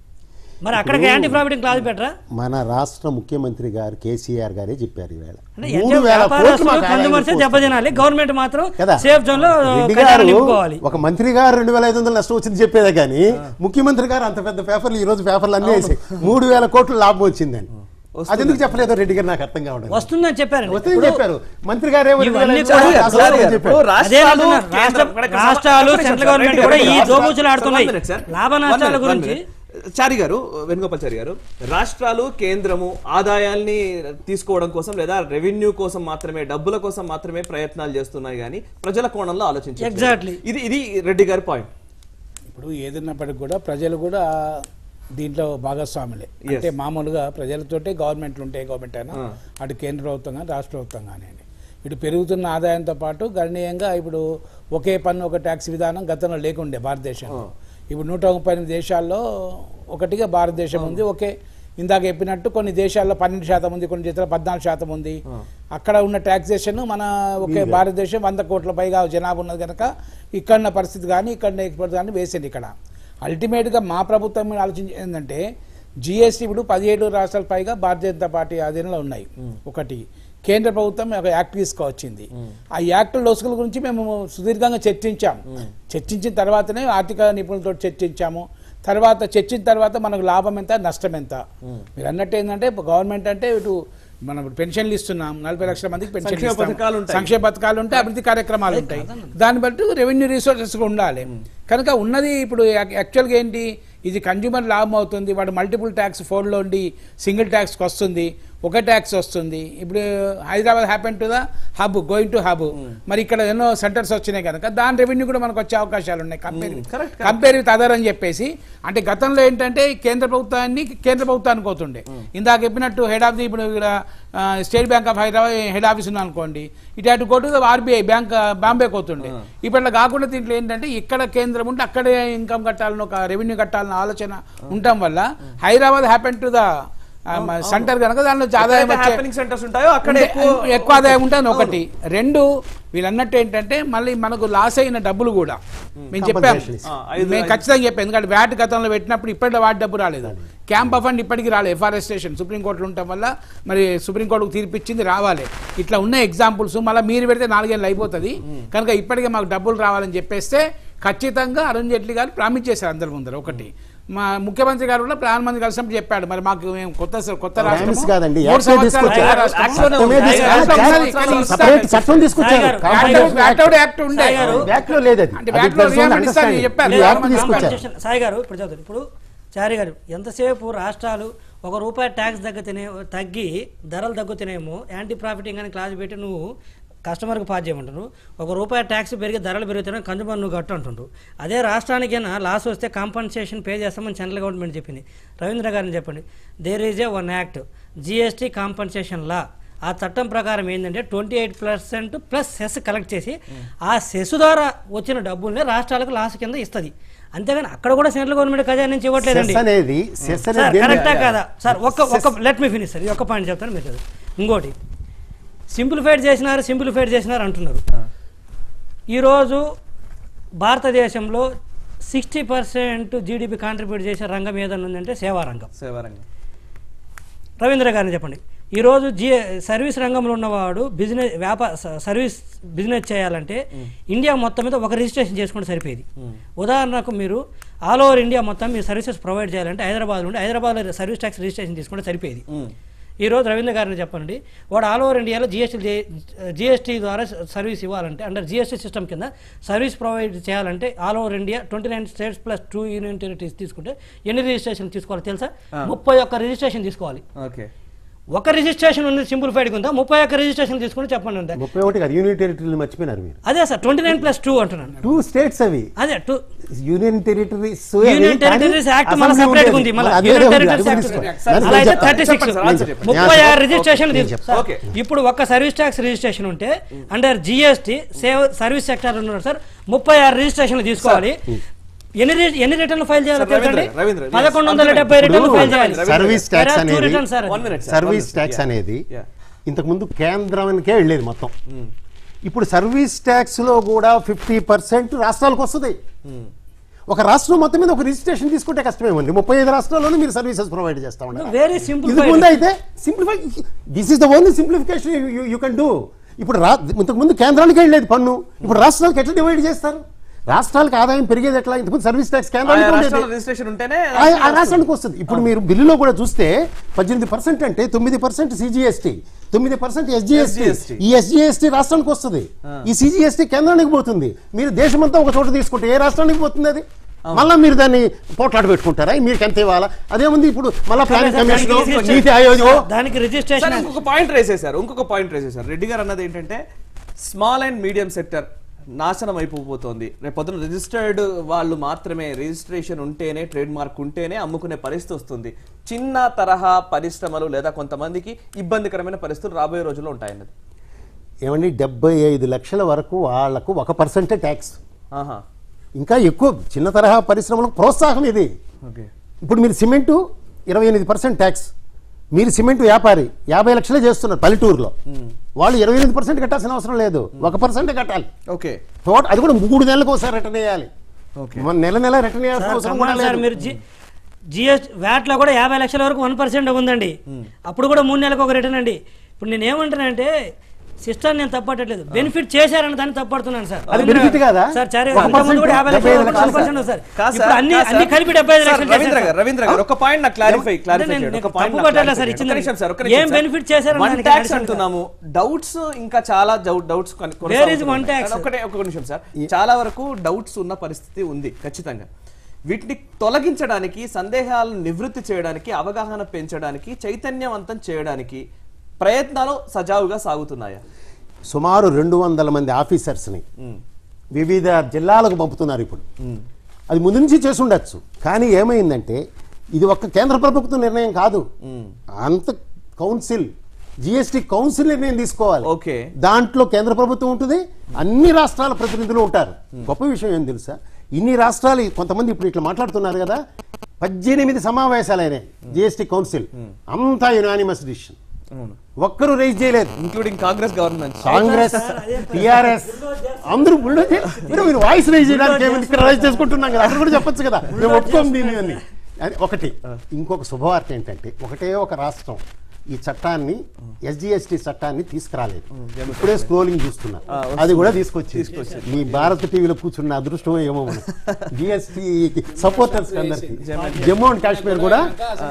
మరి అక్కడికి యాంటీ ప్రాఫిటింగ్ క్లాస్ పెట్టరా మన రాష్ట్ర ముఖ్యమంత్రి గారు కేసీఆర్ గారే చెప్పారు ఈవేళ అంటే మూడు ఎంత వేల కోట్లు వ్యాపారస్తులు మాకు ఆదాయం కన్జ్యూమర్సే వస్తుంది. దెబ్బతినాలి గవర్నమెంట్ మాత్రం కదా సేఫ్ జోన్ లో రెడ్డి కళ్యాణం గారు నింపుకోవాలి ఒక మంత్రి గారు రెండు వేల ఐదు వందలు నష్టం వచ్చింది చెప్పేదే కానీ ముఖ్యమంత్రి గారు అంత పెద్ద పేపర్లు ఈ రోజు పేపర్లు అన్నీ వేసి మూడు వేల కోట్లు లాభం వచ్చిందని అది ఎందుకు చెప్పలేదు రెడ్డి గారు నాకు అర్థం కావడం వస్తుందని చెప్పారు వస్తే చెప్పారు మంత్రి గారు ఏమో రెండు వేల ఇవన్నీ ఐదు వందలు కూడా నష్టం వచ్చిందని చెప్పారు. అదే అంటున్నారు. రాష్ట్ర- రాష్ట్రాలు, సెంట్రల్ గవర్నమెంట్ కూడా ఈ దోబూచులు ఆడుతున్నాయి. లాభ నష్టాల గురించి. చారి గారు వేణుగోపాల్ చారి గారు రాష్ట్రాలు కేంద్రము ఆదాయాల్ని తీసుకోవడం కోసం లేదా రెవెన్యూ కోసం మాత్రమే డబ్బుల కోసం మాత్రమే ప్రయత్నాలు చేస్తున్నాయి కానీ ప్రజల కోణంలో ఆలోచించారు Exactly. ఇది ఇది రెడ్డి గారి పాయింట్ ఇప్పుడు ఏదన్నప్పటికీ కూడా ప్రజలు కూడా దీంట్లో భాగస్వాములే అంటే మామూలుగా ప్రజలతోటే గవర్నమెంట్లు ఉంటాయి గవర్నమెంట్ అయినా అటు కేంద్ర ప్రభుత్వం కానీ రాష్ట్ర ప్రభుత్వం కానీ ఇటు పెరుగుతున్న ఆదాయంతో పాటు గణనీయంగా ఇప్పుడు ఒకే పన్ను ఒక ట్యాక్స్ విధానం గతంలో లేకుండే భారతదేశంలో ఇప్పుడు నూట ముప్పై ఎనిమిది దేశాల్లో ఒకటిగా భారతదేశం ఉంది ఒకే ఇందాక చెప్పినట్టు కొన్ని దేశాల్లో పన్నెండు శాతం ఉంది కొన్ని దేశాల్లో పద్నాలుగు శాతం ఉంది అక్కడ ఉన్న ట్యాక్సేషన్ మన ఒకే భారతదేశం వంద కోట్ల పైగా జనాభా ఉన్నది కనుక ఇక్కడ ఉన్న పరిస్థితి కానీ ఇక్కడ ఎక్స్పోర్ట్ కానీ వేసింది ఇక్కడ అల్టిమేట్గా మా ప్రభుత్వం మీద ఆలోచించి ఏంటంటే జిఎస్టీ ఇప్పుడు పదిహేడు రాష్ట్రాల పైగా భారతీయ జనతా పార్టీ ఆధీనంలో ఉన్నాయి ఒకటి కేంద్ర ప్రభుత్వం ఒక యాక్ట్ తీసుకొచ్చింది ఆ యాక్ట్ లొసుగుల గురించి మేము సుదీర్ఘంగా చర్చించాం చర్చించిన తర్వాతనే ఆర్థిక నిపుణులతో చర్చించాము తర్వాత చర్చించిన తర్వాత మనకు లాభం ఎంత నష్టం ఎంత మీరు అన్నట్టు ఏంటంటే గవర్నమెంట్ అంటే ఇటు మనం పెన్షన్లు ఇస్తున్నాం నలభై లక్షల మందికి పెన్షన్ సంక్షేమ పథకాలు ఉంటాయి. సంక్షేమ పథకాలు ఉంటాయి అభివృద్ధి కార్యక్రమాలు ఉంటాయి దాన్ని బట్టి రెవెన్యూ రిసోర్సెస్ ఉండాలి కనుక ఉన్నది ఇప్పుడు యాక్- యాక్చువల్గా ఏంటి ఇది కన్జ్యూమర్ లాభం అవుతుంది వాడు మల్టిపుల్ ట్యాక్స్ ఫోన్లో ఉండి సింగిల్ ట్యాక్స్కి వస్తుంది ఒక ట్యాక్స్ వస్తుంది ఇప్పుడు Hyderabad happen to the hub going to hub మరి ఇక్కడ ఎన్నో సెంటర్స్ వచ్చినాయి కనుక దాని రెవెన్యూ కూడా మనకు వచ్చే అవకాశాలు ఉన్నాయి compare correct, compare with other అని చెప్పేసి అంటే గతంలో ఏంటంటే కేంద్ర ప్రభుత్వాన్ని కేంద్ర ప్రభుత్వానికి పోతుండే ఇందాక చెప్పినట్టు హెడ్ ఆఫ్ ది ఇప్పుడు ఇక్కడ ఆ, state bank of Hyderabad head office ఉంది అనుకోండి ఇటు అటు కొట్టు ఆర్బీఐ బ్యాంక్ బాంబే పోతుండే ఇప్పుడు అట్లా కాకుండా దీంట్లో ఏంటంటే ఇక్కడ కేంద్రం ఉంటే అక్కడే ఇన్కమ్ కట్టాలని ఒక రెవెన్యూ కట్టాలన్న ఆలోచన ఉండటం వల్ల Hyderabad happen to the centre కనుక దానిలో నుంచి ఆదాయం వచ్చే హ్యాపెనింగ్ సెంటర్స్ ఉంటాయో అక్కడ ఉంటే ఎక్కువ ఎక్కువ ఆదాయం ఉంటుంది ఒకటి రెండు వీళ్ళన్నట్టు ఏంటంటే మళ్ళీ మనకు లాస్ అయిన డబ్బులు కూడా మేము చెప్పాము Compensation ఆ, ఐదు- మేము ఖచ్చితంగా చెప్పాం ఎందుకంటే వ్యాట్ గతంలో పెట్టినప్పుడు ఇప్పటిలో వాటి డబ్బు రాలేదు క్యాంప్ ఫండ్ ఇప్పటికి రాలేదు ఎఫ్ఆర్ఎస్ స్టేషన్ సుప్రీంకోర్టులో ఉండటం వల్ల మరి సుప్రీంకోర్టుకు తీర్పిచ్చింది రావాలి ఇట్లా ఉన్న ఎగ్జాంపుల్స్ మళ్ళీ మీరు పెడితే నాలుగేళ్ళు అయిపోతుంది కనుక ఇప్పటికే మాకు డబ్బులు రావాలని చెప్పేస్తే ఖచ్చితంగా అరుణ్ జైట్లీ గారు ప్రామిస్ చేశారు అందరి ముందర ఒకటి మా ముఖ్యమంత్రి గారు కూడా ప్రధానమంత్రి కలిసినప్పుడు చెప్పాడు మరి మాకు మేము కొత్త కొత్త ప్రామిస్ రాష్ట్రము, కాదండి మూడు యాక్టే సంవత్సరాలు తీసుకొచ్చారు కొత్త రాష్ట్రము. యాక్ట్లోనే చట్టమే ఉంది. తీసుకొచ్చారు. యాక్ట్ యాక్ట్ ఉంది, కానీ సపరేట్ ఇస్తాను. చట్టం తీసుకొచ్చారు సాయి గారు, కాంపౌండ్ యాక్ట్ అవుట్ యాక్ట్ ఉండే సాయి గారు, యాక్ట్ లో లేదు అది అంటే అది యాక్ట్ లో there's no రియామెంట్ ఇస్తాను understanding. చెప్పారు. ఈ యాక్ట్ లేదు, తీసుకొచ్చారు కాంపెన్సేషన్ సాయి గారు ఇప్పుడు చదువు ఇప్పుడు చారి గారు ఎంతసేపు రాష్ట్రాలు ఒక రూపాయి ట్యాక్స్ తగ్గితేనే తగ్గి ధరలు తగ్గుతేనేమో యాంటీ ప్రాఫిటింగ్ అని క్లాస్ పెట్టి నువ్వు కస్టమర్కి పాస్ చేయమంటారు ఒక రూపాయి ట్యాక్స్ పెరిగి ధరలు పెరిగితేనే కన్జ్యూమర్ నువ్వు కట్టు అంటుండ్రు అదే రాష్ట్రానికైనా లాస్ వస్తే కాంపన్సేషన్ పే చేస్తామని సెంట్రల్ గవర్నమెంట్ చెప్పింది రవీంద్ర గారిని చెప్పండి there is a one act GST compensation law ఆ చట్టం ప్రకారం ఏంటంటే twenty eight percent plus cess collect చేసి ఆ సెస్ ద్వారా వచ్చిన డబ్బుల్ని రాష్ట్రాలకు లాస్ కింద ఇస్తుంది అంతేగాని అక్కడ కూడా సెంట్రల్ గవర్నమెంట్ ఖజానా నుంచి ఇవ్వట్లేదండి సెస్ అనేది సెస్ సార్ అనేది కరెక్టా దేన్ని- కాదా సార్ ఒక్క ఒక్క లెట్ మీ ఫినిష్ సార్ ఇది ఒక్క పాయింట్ చెప్తాను మీరు చదువు ఇంకోటి సింప్లిఫైడ్ చేసినారు సింప్లిఫైడ్ చేసినారు అంటున్నారు ఈరోజు భారతదేశంలో సిక్స్టీ పర్సెంట్ జీడిపి కాంట్రిబ్యూట్ చేసే రంగం ఏదైనా ఉందంటే సేవా రంగం సేవారంగం రవీంద్ర గారిని చెప్పండి ఈరోజు జీ సర్వీస్ రంగంలో ఉన్నవాడు బిజినెస్ వ్యాపార స- సర్వీస్ బిజినెస్ చేయాలంటే ఇండియా మొత్తం మీద ఒక రిజిస్ట్రేషన్ చేసుకుంటే సరిపోయేది ఉదాహరణకు మీరు ఆల్ ఓవర్ ఇండియా మొత్తం మీరు సర్వీసెస్ ప్రొవైడ్ చేయాలంటే హైదరాబాద్ నుండి హైదరాబాద్లో సర్వీస్ ట్యాక్స్ రిజిస్ట్రేషన్ తీసుకుంటే సరిపోయేది ఈ రోజు రవీంద్ర గారిని చెప్పండి వాడు ఆల్ ఓవర్ ఇండియాలో జిఎస్టీ జిఎస్టీ ద్వారా సర్వీస్ ఇవ్వాలంటే అండర్ జిఎస్టీ సిస్టమ్ కింద సర్వీస్ ప్రొవైడ్ చేయాలంటే all over India twenty nine states plus two union territories తీసుకుంటే ఎన్ని రిజిస్ట్రేషన్ తీసుకోవాలి తెలుసా ముప్పై ఒక్క రిజిస్ట్రేషన్ తీసుకోవాలి ఓకే ఒక రిజిస్ట్రేషన్ ఉంది సింప్లిఫైడ్ ఉందా ముప్పై ఒక్క రిజిస్ట్రేషన్ తీసుకుని చెప్పండి ఉందా ముప్పై ఒకటి కాదు యూనియన్ టెరిటరీలు మర్చిపోయినారు మీరు అదే sir twenty nine plus two అంటున్నాను టూ స్టేట్స్ అవి అదే two union territories union territories act మళ్ళీ సెపరేట్ ఉంది మళ్ళీ యూనియన్ టెరిటరీస్ యాక్ట్ అలా అయితే థర్టీ సిక్స్ చెప్పండి సార్, ఆన్సర్ చెప్పండి. ముప్పై ఆరు రిజిస్ట్రేషన్ నేను చెప్తాను. ఓకే. ఇప్పుడు ఒక్క సర్వీస్ ట్యాక్స్ రిజిస్ట్రేషన్ ఉంటే అండర్ జిఎస్టీ సేవ్ సర్వీస్ సెక్టర్ ఉన్నారు సార్ ముప్పై ఆరు రిజిస్ట్రేషన్లు తీసుకోవాలి ఎన్ని రి- ఎన్ని రిటర్న్ ఫైల్ చేయాలి సార్, రవీంద్ర, తెలుసండి రవీంద్ర, yes. పదకొండు వందల డెబ్బై రిటర్న్ ఫైల్ చేయాలి Ravindra, service tax There are two అనేది returns, sir. One minute, sir. Service One tax minute. అనేది Yeah. ఇంతకుముందు కేంద్రానికే వెళ్ళేది మొత్తం ఇప్పుడు సర్వీస్ ట్యాక్స్ లో కూడా ఫిఫ్టీ పర్సెంట్ రాష్ట్రాలకు వస్తుంది ఒక రాష్ట్రం మొత్తం మీద ఒక రిజిస్ట్రేషన్ తీసుకుంటే కష్టమేమండి ముప్పై ఐదు రాష్ట్రాల్లోనూ మీరు సర్వీసెస్ ప్రొవైడ్ చేస్తా ఉన్నారు వెరీ ఇది సింపుల్ ముందు అయితే simplify this is the only simplification you can do ఇప్పుడు రా ఇంతకు ముందు కేంద్రానికి వెళ్ళేది పన్ను ఇప్పుడు రాష్ట్రాలకు ఎట్లా డివైడ్ చేస్తారు రాష్ట్రాలకు ఆదాయం పెరిగేది ఎట్లా ఇంతకుముందు సర్వీస్ ట్యాక్స్ ఆయా కేంద్రానికి ఉండేది. రాష్ట్రాల రిజిస్ట్రేషన్ ఉంటేనే ఆ- ఆ రాష్ట్రానికి వస్తుంది ఇప్పుడు మీరు బిల్లులో కూడా చూస్తే పద్దెనిమిది పర్సెంట్ అంటే తొమ్మిది పర్సెంట్ సిజిఎస్టీ తొమ్మిది పర్సెంట్ ఎస్జిఎస్టీ SGST. ఈ ఎస్జిఎస్టీ రాష్ట్రానికి వస్తుంది ఈ సిజిఎస్టీ కేంద్రానికి పోతుంది మీరు దేశమంతా ఒక చోట తీసుకుంటే ఏ రాష్ట్రానికి పోతుంది అది మళ్ళీ మీరు దాన్ని పోట్లాట పెట్టుకుంటారా మీరు ఎంత ఇవ్వాలా అదేముంది ఇప్పుడు మళ్ళీ ప్లానింగ్ కమిషన్ నీతి ఆయోగ్ దానికి సార్ రిజిస్ట్రేషన్ ఇంకొక పాయింట్ రేసేశారు ఇంకొక పాయింట్ రేసేశారు రెడ్డి గారు అన్నది ఏంటంటే స్మాల్ అండ్ మీడియం సెక్టర్ నాశనం అయిపోబోతోంది రేపు పొద్దున రిజిస్టర్డ్ వాళ్ళు మాత్రమే రిజిస్ట్రేషన్ ఉంటేనే ట్రేడ్ మార్క్ ఉంటేనే అమ్ముకునే పరిస్థితి వస్తుంది చిన్న తరహా పరిశ్రమలు లేదా కొంతమందికి ఇబ్బందికరమైన పరిస్థితులు రాబోయే రోజుల్లో ఉంటాయన్నది ఏమండి డెబ్బై ఐదు లక్షల వరకు వాళ్లకు ఒక పర్సెంటే ట్యాక్స్ ఆహా ఇంకా ఎక్కువ చిన్న తరహా పరిశ్రమలకు ప్రోత్సాహం ఇది ఓకే ఇప్పుడు మీరు సిమెంటు ఇరవై ఎనిమిది పర్సెంట్ ట్యాక్స్ మీరు సిమెంట్ వ్యాపారి యాభై లక్షలే చేస్తున్నారు పల్లెటూరులో వాళ్ళు ఇరవై ఎనిమిది పర్సెంట్ కట్టాల్సిన అవసరం లేదు ఒక పర్సెంటే కట్టాలి ఓకే టోట అది కూడా మూడు నెలలకు ఒకసారి రిటర్న్ వేయాలి ఓకే మన నెల నెల రిటర్న్ చేయాల్సిన అవసరం కూడా సార్ లేదు మీరు జి జిఎస్ వ్యాట్ లో కూడా యాభై లక్షల వరకు వన్ పర్సెంట్ ఉందండి అప్పుడు కూడా మూడు నెలలకు ఒక రిటర్న్ అండి ఇప్పుడు నేను ఏమంటానంటే సిస్టమ్ నేను తప్పట్టట్లేదు బెనిఫిట్ చేశారని దాన్ని తప్పడుతున్నాను సార్ అది benefit కాదా? సార్ చారి ఒక ఇంతకుముందు కూడా యాభై డెబ్బై ఐదు లక్షల వరకు లక్షలు 1% సార్ కాదు ఇప్పుడు సార్, అన్ని కాదు అన్ని సార్. కలిపి డెబ్బై ఐదు సార్, లక్షలు రవీంద్ర చేశారు గారు రవీంద్ర గారు ఒక పాయింట్ నాకు క్లారిఫై క్లారిఫై నేను- చేయండి ఒక నేను పాయింట్ తప్పు పట్టాలా సార్ ఇచ్చింది? నిమిషం సార్ ఒక ఏం benefit చేశారని వన్ దానికి ట్యాక్స్ అడిషన్ అంటున్నాము డౌట్స్ ఇంకా చాలా doubts Where is one tax? ఒకటే ఒక నిమిషం సార్ చాలా వరకు డౌట్స్ ఉన్న పరిస్థితి ఉంది ఖచ్చితంగా వీటిని తొలగించడానికి సందేహాలను నివృత్తి చేయడానికి అవగాహన పెంచడానికి చైతన్యవంతం చేయడానికి ప్రయత్నాలు సజావుగా సాగుతున్నాయా సుమారు రెండు వందల మంది ఆఫీసర్స్ని వివిధ జిల్లాలకు పంపుతున్నారు ఇప్పుడు అది ముందు నుంచి చేసి ఉండొచ్చు కానీ ఏమైందంటే ఇది ఒక్క కేంద్ర ప్రభుత్వ నిర్ణయం కాదు అంత కౌన్సిల్ జిఎస్టి కౌన్సిల్ నిర్ణయం తీసుకోవాలి ఓకే. దాంట్లో కేంద్ర ప్రభుత్వం ఉంటుంది అన్ని రాష్ట్రాల ప్రతినిధులు ఉంటారు గొప్ప విషయం ఏం తెలుసా ఇన్ని రాష్ట్రాలు కొంతమంది ఇప్పుడు ఇట్లా మాట్లాడుతున్నారు కదా పద్దెనిమిది సమావేశాలు అయినాయి జిఎస్టి కౌన్సిల్ అంతా యునానిమస్ డిసిషన్ అవును ఒక్కరు రైజ్ చేయలేదు ఇంక్లూడింగ్ కాంగ్రెస్ గవర్నమెంట్ కాంగ్రెస్ టిఆర్ఎస్ అందరూ బుల్డోజ్ చే- మీరు మీరు వాయిస్ రైజ్ చేయడానికి ఏమైంది ఇక్కడ రైజ్ చేసుకుంటున్నాం కదా అక్కడ కూడా చెప్పొచ్చు కదా మేము ఒప్పుకోం దీన్ని అని అది ఒకటి ఇంకొక శుభవార్త ఏంటంటే ఒకటే ఒక రాష్ట్రం ఈ చట్టాన్ని ఎస్జిఎస్టి చట్టాన్ని తీసుకురాలేదు ఇప్పుడే స్క్రోలింగ్ చూస్తున్నారు అది కూడా తీసుకొచ్చి మీ భారత టీవీలో కూర్చున్న అదృష్టం ఏమో జిఎస్టి సపోర్టర్స్ అందరికి జమ్మూ అండ్ కాశ్మీర్ కూడా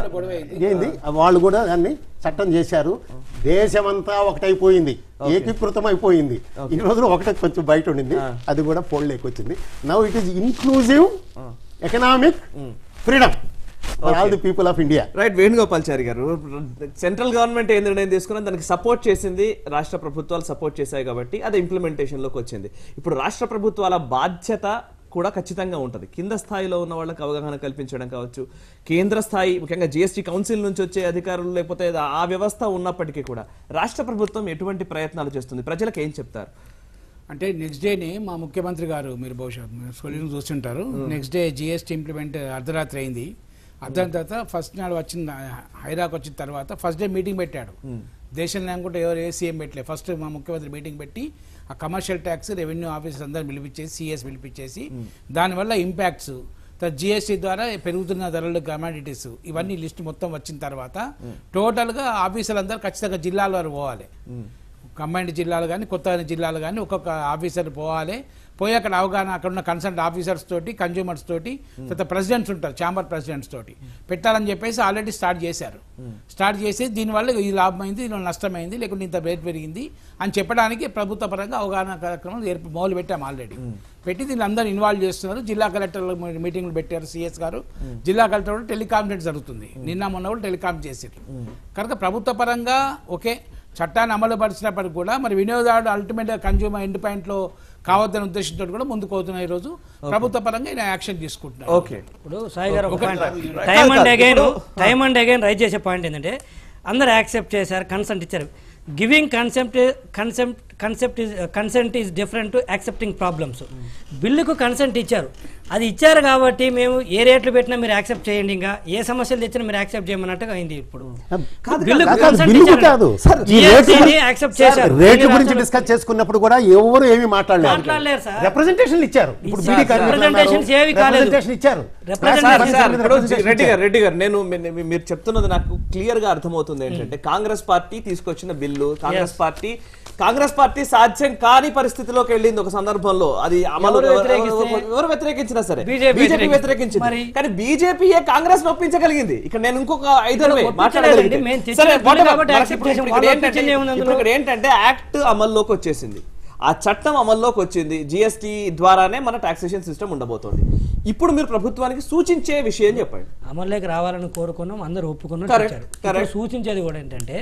ఏంది వాళ్ళు కూడా దాన్ని చట్టం చేశారు దేశమంతా ఒకటైపోయింది ఏకీకృతం అయిపోయింది ఈ రోజున ఒకటే కొంచెం బయట ఉండింది అది కూడా ఫోల్డ్ వచ్చింది now it is inclusive economic freedom for all the people of India right Venugopalchari garu central government ఏ నిర్ణయం తీసుకున్నా దానికి సపోర్ట్ చేసింది రాష్ట్ర ప్రభుత్వాలు సపోర్ట్ చేశాయి కాబట్టి అది ఇంప్లిమెంటేషన్ లోకి వచ్చింది ఇప్పుడు రాష్ట్ర ప్రభుత్వాల బాధ్యత కూడా ఖచ్చితంగా ఉంటుంది కింద స్థాయిలో ఉన్న వాళ్ళకి అవగాహన కల్పించడం కావచ్చు కేంద్ర స్థాయి ముఖ్యంగా జిఎస్టీ కౌన్సిల్ నుంచి వచ్చే అధికారులు లేకపోతే ఆ వ్యవస్థ ఉన్నప్పటికీ కూడా రాష్ట్ర ప్రభుత్వం ఎటువంటి ప్రయత్నాలు చేస్తుంది ప్రజలకు ఏం చెప్తారు అంటే నెక్స్ట్ డేనే మా ముఖ్యమంత్రి గారు మీరు బహుశా స్కూలింగ్ చూస్తుంటారు నెక్స్ట్ డే జిఎస్టీ ఇంప్లిమెంట్ అర్ధరాత్రి అయింది అర్ధరాత్రి తర్వాత ఫస్ట్ నాడు వచ్చిన హైరాక్ వచ్చిన తర్వాత ఫస్ట్ డే మీటింగ్ పెట్టాడు దేశంలో అనుకుంటే ఎవరు ఏ సీఎం పెట్టలే ఫస్ట్ మా ముఖ్యమంత్రి మీటింగ్ పెట్టి ఆ కమర్షియల్ ట్యాక్స్ రెవెన్యూ ఆఫీసర్ అందరూ పిలిపించేసి సిఎస్ పిలిపించేసి దానివల్ల ఇంపాక్ట్స్ జిఎస్టీ ద్వారా పెరుగుతున్న ధరలు కమాడిటీస్ ఇవన్నీ లిస్ట్ మొత్తం వచ్చిన తర్వాత టోటల్గా ఆఫీసర్లు అందరూ ఖచ్చితంగా జిల్లాల వారు పోవాలి కంబైన్డ్ జిల్లాలు కానీ కొత్త జిల్లాలు కానీ ఒక్కొక్క ఆఫీసర్ పోవాలి పోయి అక్కడ అవగాహన అక్కడ ఉన్న కన్సల్ట్ ఆఫీసర్స్ తోటి కన్జ్యూమర్స్ తోటి తర్వాత ప్రెసిడెంట్స్ ఉంటారు ఛాంబర్ ప్రెసిడెంట్స్ తోటి పెట్టాలని చెప్పేసి ఆల్రెడీ స్టార్ట్ చేశారు స్టార్ట్ చేసి దీనివల్ల ఈ లాభం అయింది దీనివల్ల నష్టమైంది లేకుంటే ఇంత రేట్ పెరిగింది అని చెప్పడానికి ప్రభుత్వ పరంగా అవగాహన కార్యక్రమాలు ఏర్ప మొదలు పెట్టాము ఆల్రెడీ పెట్టి దీన్ని అందరూ ఇన్వాల్వ్ చేస్తున్నారు జిల్లా కలెక్టర్ల మీటింగ్లు పెట్టారు సిఎస్ గారు జిల్లా కలెక్టర్ కూడా టెలికాన్ఫరెన్స్ జరుగుతుంది నిన్న మొన్న కూడా టెలికాం చేసారు కనుక ప్రభుత్వ పరంగా ఓకే చట్టాన్ని అమలు పరిచినప్పటికి కూడా మరి వినియోగదారుడు అల్టిమేట్ కన్జ్యూమర్ ఎండ్ పాయింట్ లో కావద్దనే ఉద్దేశంతో కూడా ముందుకు అవుతున్నాయి ఈ రోజు ప్రభుత్వ పరంగా ఈయన యాక్షన్ తీసుకుంటున్నారు ఓకే ఇప్పుడు సాయి గారు ఒక point time and again time and again raise చేసే పాయింట్ ఏంటంటే అందరు యాక్సెప్ట్ చేశారు కన్సెంట్ ఇచ్చారు giving concept concept concept is consent is different to accepting problems బిల్లుకు కన్సెంట్ ఇచ్చారు అది ఇచ్చారు కాబట్టి మేము ఏ రేట్లు పెట్టినా మీరు యాక్సెప్ట్ చేయండి ఇంకా ఏ సమస్యలు తెచ్చినా మీరు యాక్సెప్ట్ చేయమన్నట్టుగా అయింది ఇప్పుడు కాదు, బిల్లుకు కాదు, consent బిల్లుకు ఇచ్చారు. కాదు. సార్, ఈ GST రేట్లు ని గురించి- accept సార్, చేశారు. రేట్ల కొన్ని గురించి రాష్ట్రాలు- డిస్కస్ చేసుకున్నప్పుడు కూడా ఎవరు ఏమీ మాట్లాడలేదు మాట్లాడలేరు సార్. రిప్రజెంటేషన్ ఇచ్చారు ఇప్పుడు సార్, బీడీ కార్మికులు representations అన్నారు, ఏవి కాలేదు. representation ఇచ్చారు Representation సార్, రాష్ట్ర సార్, మీద ఇప్పుడు representation రెడ్డి ఇచ్చారు. గారు రెడ్డి గారు నేను మీ- మీ- మీరు చెప్తున్నది నాకు క్లియర్ గా అర్థమవుతుంది ఏంటంటే కాంగ్రెస్ పార్టీ తీసుకొచ్చిన bill Congress party Congress party సాధ్యం కాని పరిస్థితిలోకి వెళ్ళింది ఒక సందర్భంలో అది అమలు ఎవరు వ్యతిరేకిస్తే? ఎవరు వ్యతిరేకించినా సరే BJP బీజేపీ వ్యతిరేకించింది. వ్యతిరేకించింది మరి? కానీ బీజేపీయే కాంగ్రెస్ ఒప్పించగలిగింది ఇక్కడ నేను ఇంకొక ఐదర్ వే ఒప్పించలేదండి. మేము తెచ్చిన సరే బిల్లు whatever. కాబట్టి మనకి accept ఇప్పుడు చేసాం. ఇక్కడ వాళ్ళు ఏంటంటే ఒప్పించింది ఏముంది ఇప్పుడు అందులో? ఇక్కడ ఏంటంటే యాక్ట్ అమల్లోకి వచ్చేసింది ఆ చట్టం అమల్లోకి వచ్చింది జిఎస్టీ ద్వారానే మన టాక్సేషన్ సిస్టమ్ ఉండబోతోంది ఇప్పుడు మీరు ప్రభుత్వానికి సూచించే విషయం చెప్పండి అమల్లోకి రావాలని కోరుకున్నాం అందరూ ఒప్పుకున్నాం Correct, చేశారు. correct. ఇప్పుడు సూచించేది కూడా ఏంటంటే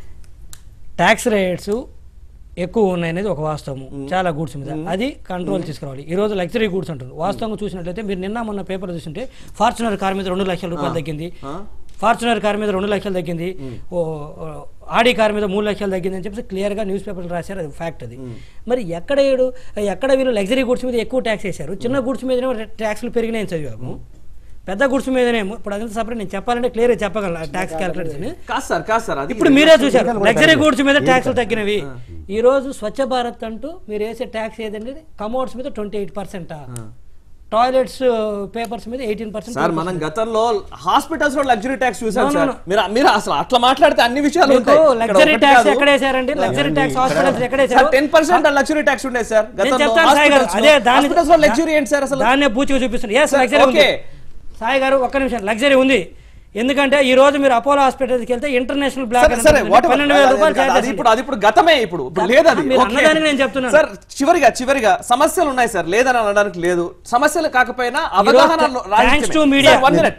ట్యాక్స్ రేట్స్ ఎక్కువ ఉన్నాయి అనేది ఒక వాస్తవము చాలా గూడ్స్ మీద అది కంట్రోల్ తీసుకురావాలి ఈ రోజు లగ్జరీ గూడ్స్ అంటుంది వాస్తవంగా చూసినట్లయితే మీరు నిన్న మొన్న పేపర్ చూస్తుంటే ఫార్చునర్ కార్ మీద రెండు లక్షల రూపాయలు తగ్గింది ఫార్చునర్ కార్ మీద రెండు లక్షలు తగ్గింది ఓ ఓ, ఆడి కార్ మీద మూడు లక్షలు తగ్గింది అని చెప్పి క్లియర్గా న్యూస్ పేపర్లు రాశారు అది ఫ్యాక్ట్ అది మరి ఎక్కడ ఏడు ఎక్కడ వీళ్ళు లగ్జరీ గూడ్స్ మీద ఎక్కువ ట్యాక్స్ వేశారు చిన్న గూడ్స్ మీద ట్యాక్స్లు పెరిగినాయని చదివాము పెద్ద గుడ్స్ మీదనేమో ఇప్పుడు అదంతా సపరేట్ నేను చెప్పాలంటే క్లియర్ చెప్పగలను ట్యాక్స్ క్యాలిక్యులేషన్ కాదు సార్ కాదు సార్ అది ఇప్పుడు మీరే చూశారు లగ్జరీ గూడ్స్ మీద ట్యాక్స్లు తగ్గినవి ఈ రోజు స్వచ్ఛ భారత్ అంటూ మీరు వేసే ట్యాక్స్ ఏదండి కమోడ్స్ మీద twenty eight percent toilets papers మీద ఎయిటీన్ పర్సెంట్ సార్ మనం గతంలో హాస్పిటల్స్ లో లగ్జరీ ట్యాక్స్ చూసాం No, no, సార్ no. మీరు మీరు అసలు అట్లా మాట్లాడితే అన్ని విషయాలు మీకు ఉంటాయి. ఇక్కడ లగ్జరీ ఒకటి ట్యాక్స్ కాదు. ఎక్కడ వేసారండి లగ్జరీ ట్యాక్స్ హాస్పిటల్స్ ఎక్కడ సార్ వేసారు టెన్ పర్సెంట్ లగ్జరీ ట్యాక్స్ ఉండేది సార్ నేను గతంలో చెప్తాను సాయి గారు హాస్పిటల్స్ అదే లో- దాని హాస్పిటల్స్ లో లగ్జరీ ఏంటి సార్ అసలు దాన్నే పూచిగా చూపిస్తుంది ఎస్ సార్, లగ్జరీ ఉంది ఓకే. సాయి గారు ఒక్క నిమిషం లగ్జరీ ఉంది ఎందుకంటే ఈ రోజు మీరు అపోలో హాస్పిటల్కి వెళ్తే ఇంటర్నేషనల్ బ్లాక్ సరే సరే whatever. పన్నెండు వేల రూపాయలు అది- charge అది ఇప్పుడు అది ఇప్పుడు గతమే ఇప్పుడు ఇప్పుడు లేదు అది మీరు ఓకే. అన్నదానికి నేను చెప్తున్నాను. సార్ చివరిగా చివరిగా సమస్యలు ఉన్నాయి సార్ లేదని అనడానికి లేదు సమస్యలు కాకపోయినా అవగాహన థ్యాంక్స్ టు మీడియా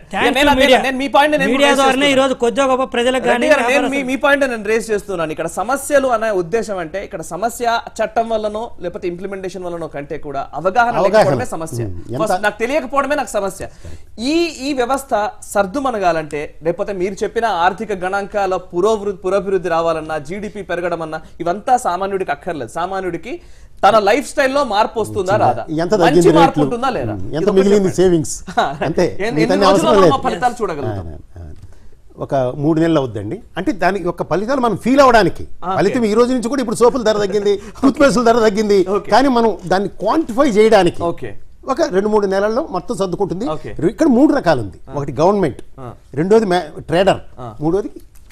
నేను మీ పాయింట్ మీడియా ద్వారానే ఈ రోజు కొద్దిగా గొప్ప ప్రజలకు కానీ రెడ్డి గారు, నేను మీ మీ పాయింట్ నేను రేస్ చేస్తున్నాను ఇక్కడ సమస్యలు అనే ఉద్దేశం అంటే ఇక్కడ సమస్య చట్టం వల్లనో లేకపోతే ఇంప్లిమెంటేషన్ వల్లనో కంటే కూడా అవగాహన అవగాహన. లేకపోవడమే సమస్య ఉమ్, ఎంత- First నాకు తెలియకపోవడమే నాకు సమస్య ఈ ఈ వ్యవస్థ సర్దుమనగాలంటే లేకపోతే మీరు చెప్పిన ఆర్థిక గణాంకాల పురోభివృద్ధి పురోభివృద్ధి రావాలన్నా జీడిపి పెరగడం అన్నా ఇవంతా సామాన్యుడికి అక్కర్లేదు సామాన్యుడికి తన లైఫ్ స్టైల్లో మార్పు వస్తుందా రాదా ఎంత మంచి తగ్గింది మార్పు రేట్లు ఉంటుందా లేదా ఎంత ఇది ఒకటి మిగిలింది చెప్పండి. సేవింగ్స్ అంతే ఎన్ని- మిగతా ఎన్ని అవసరం రోజుల్లో లేదు మా ఫలితాలు చూడగలుగుతాం ఆ, ఆ. ఒక మూడు నెలలు అవుద్దండి అంటే దానికి ఒక ఫలితాలు మనం ఫీల్ అవడానికి ఫలితం ఈ రోజు నుంచి కూడా ఇప్పుడు సోపుల ధర తగ్గింది టూత్ పేస్టుల ధర తగ్గింది Okay. కానీ మనం దాన్ని క్వాంటిఫై చేయడానికి ఓకే ఒక రెండు మూడు నెలల్లో మొత్తం సర్దుకుంటుంది Okay. ఇక్కడ మూడు రకాలు ఉంది ఒకటి గవర్నమెంట్ రెండోది ట్రేడర్ మూడోది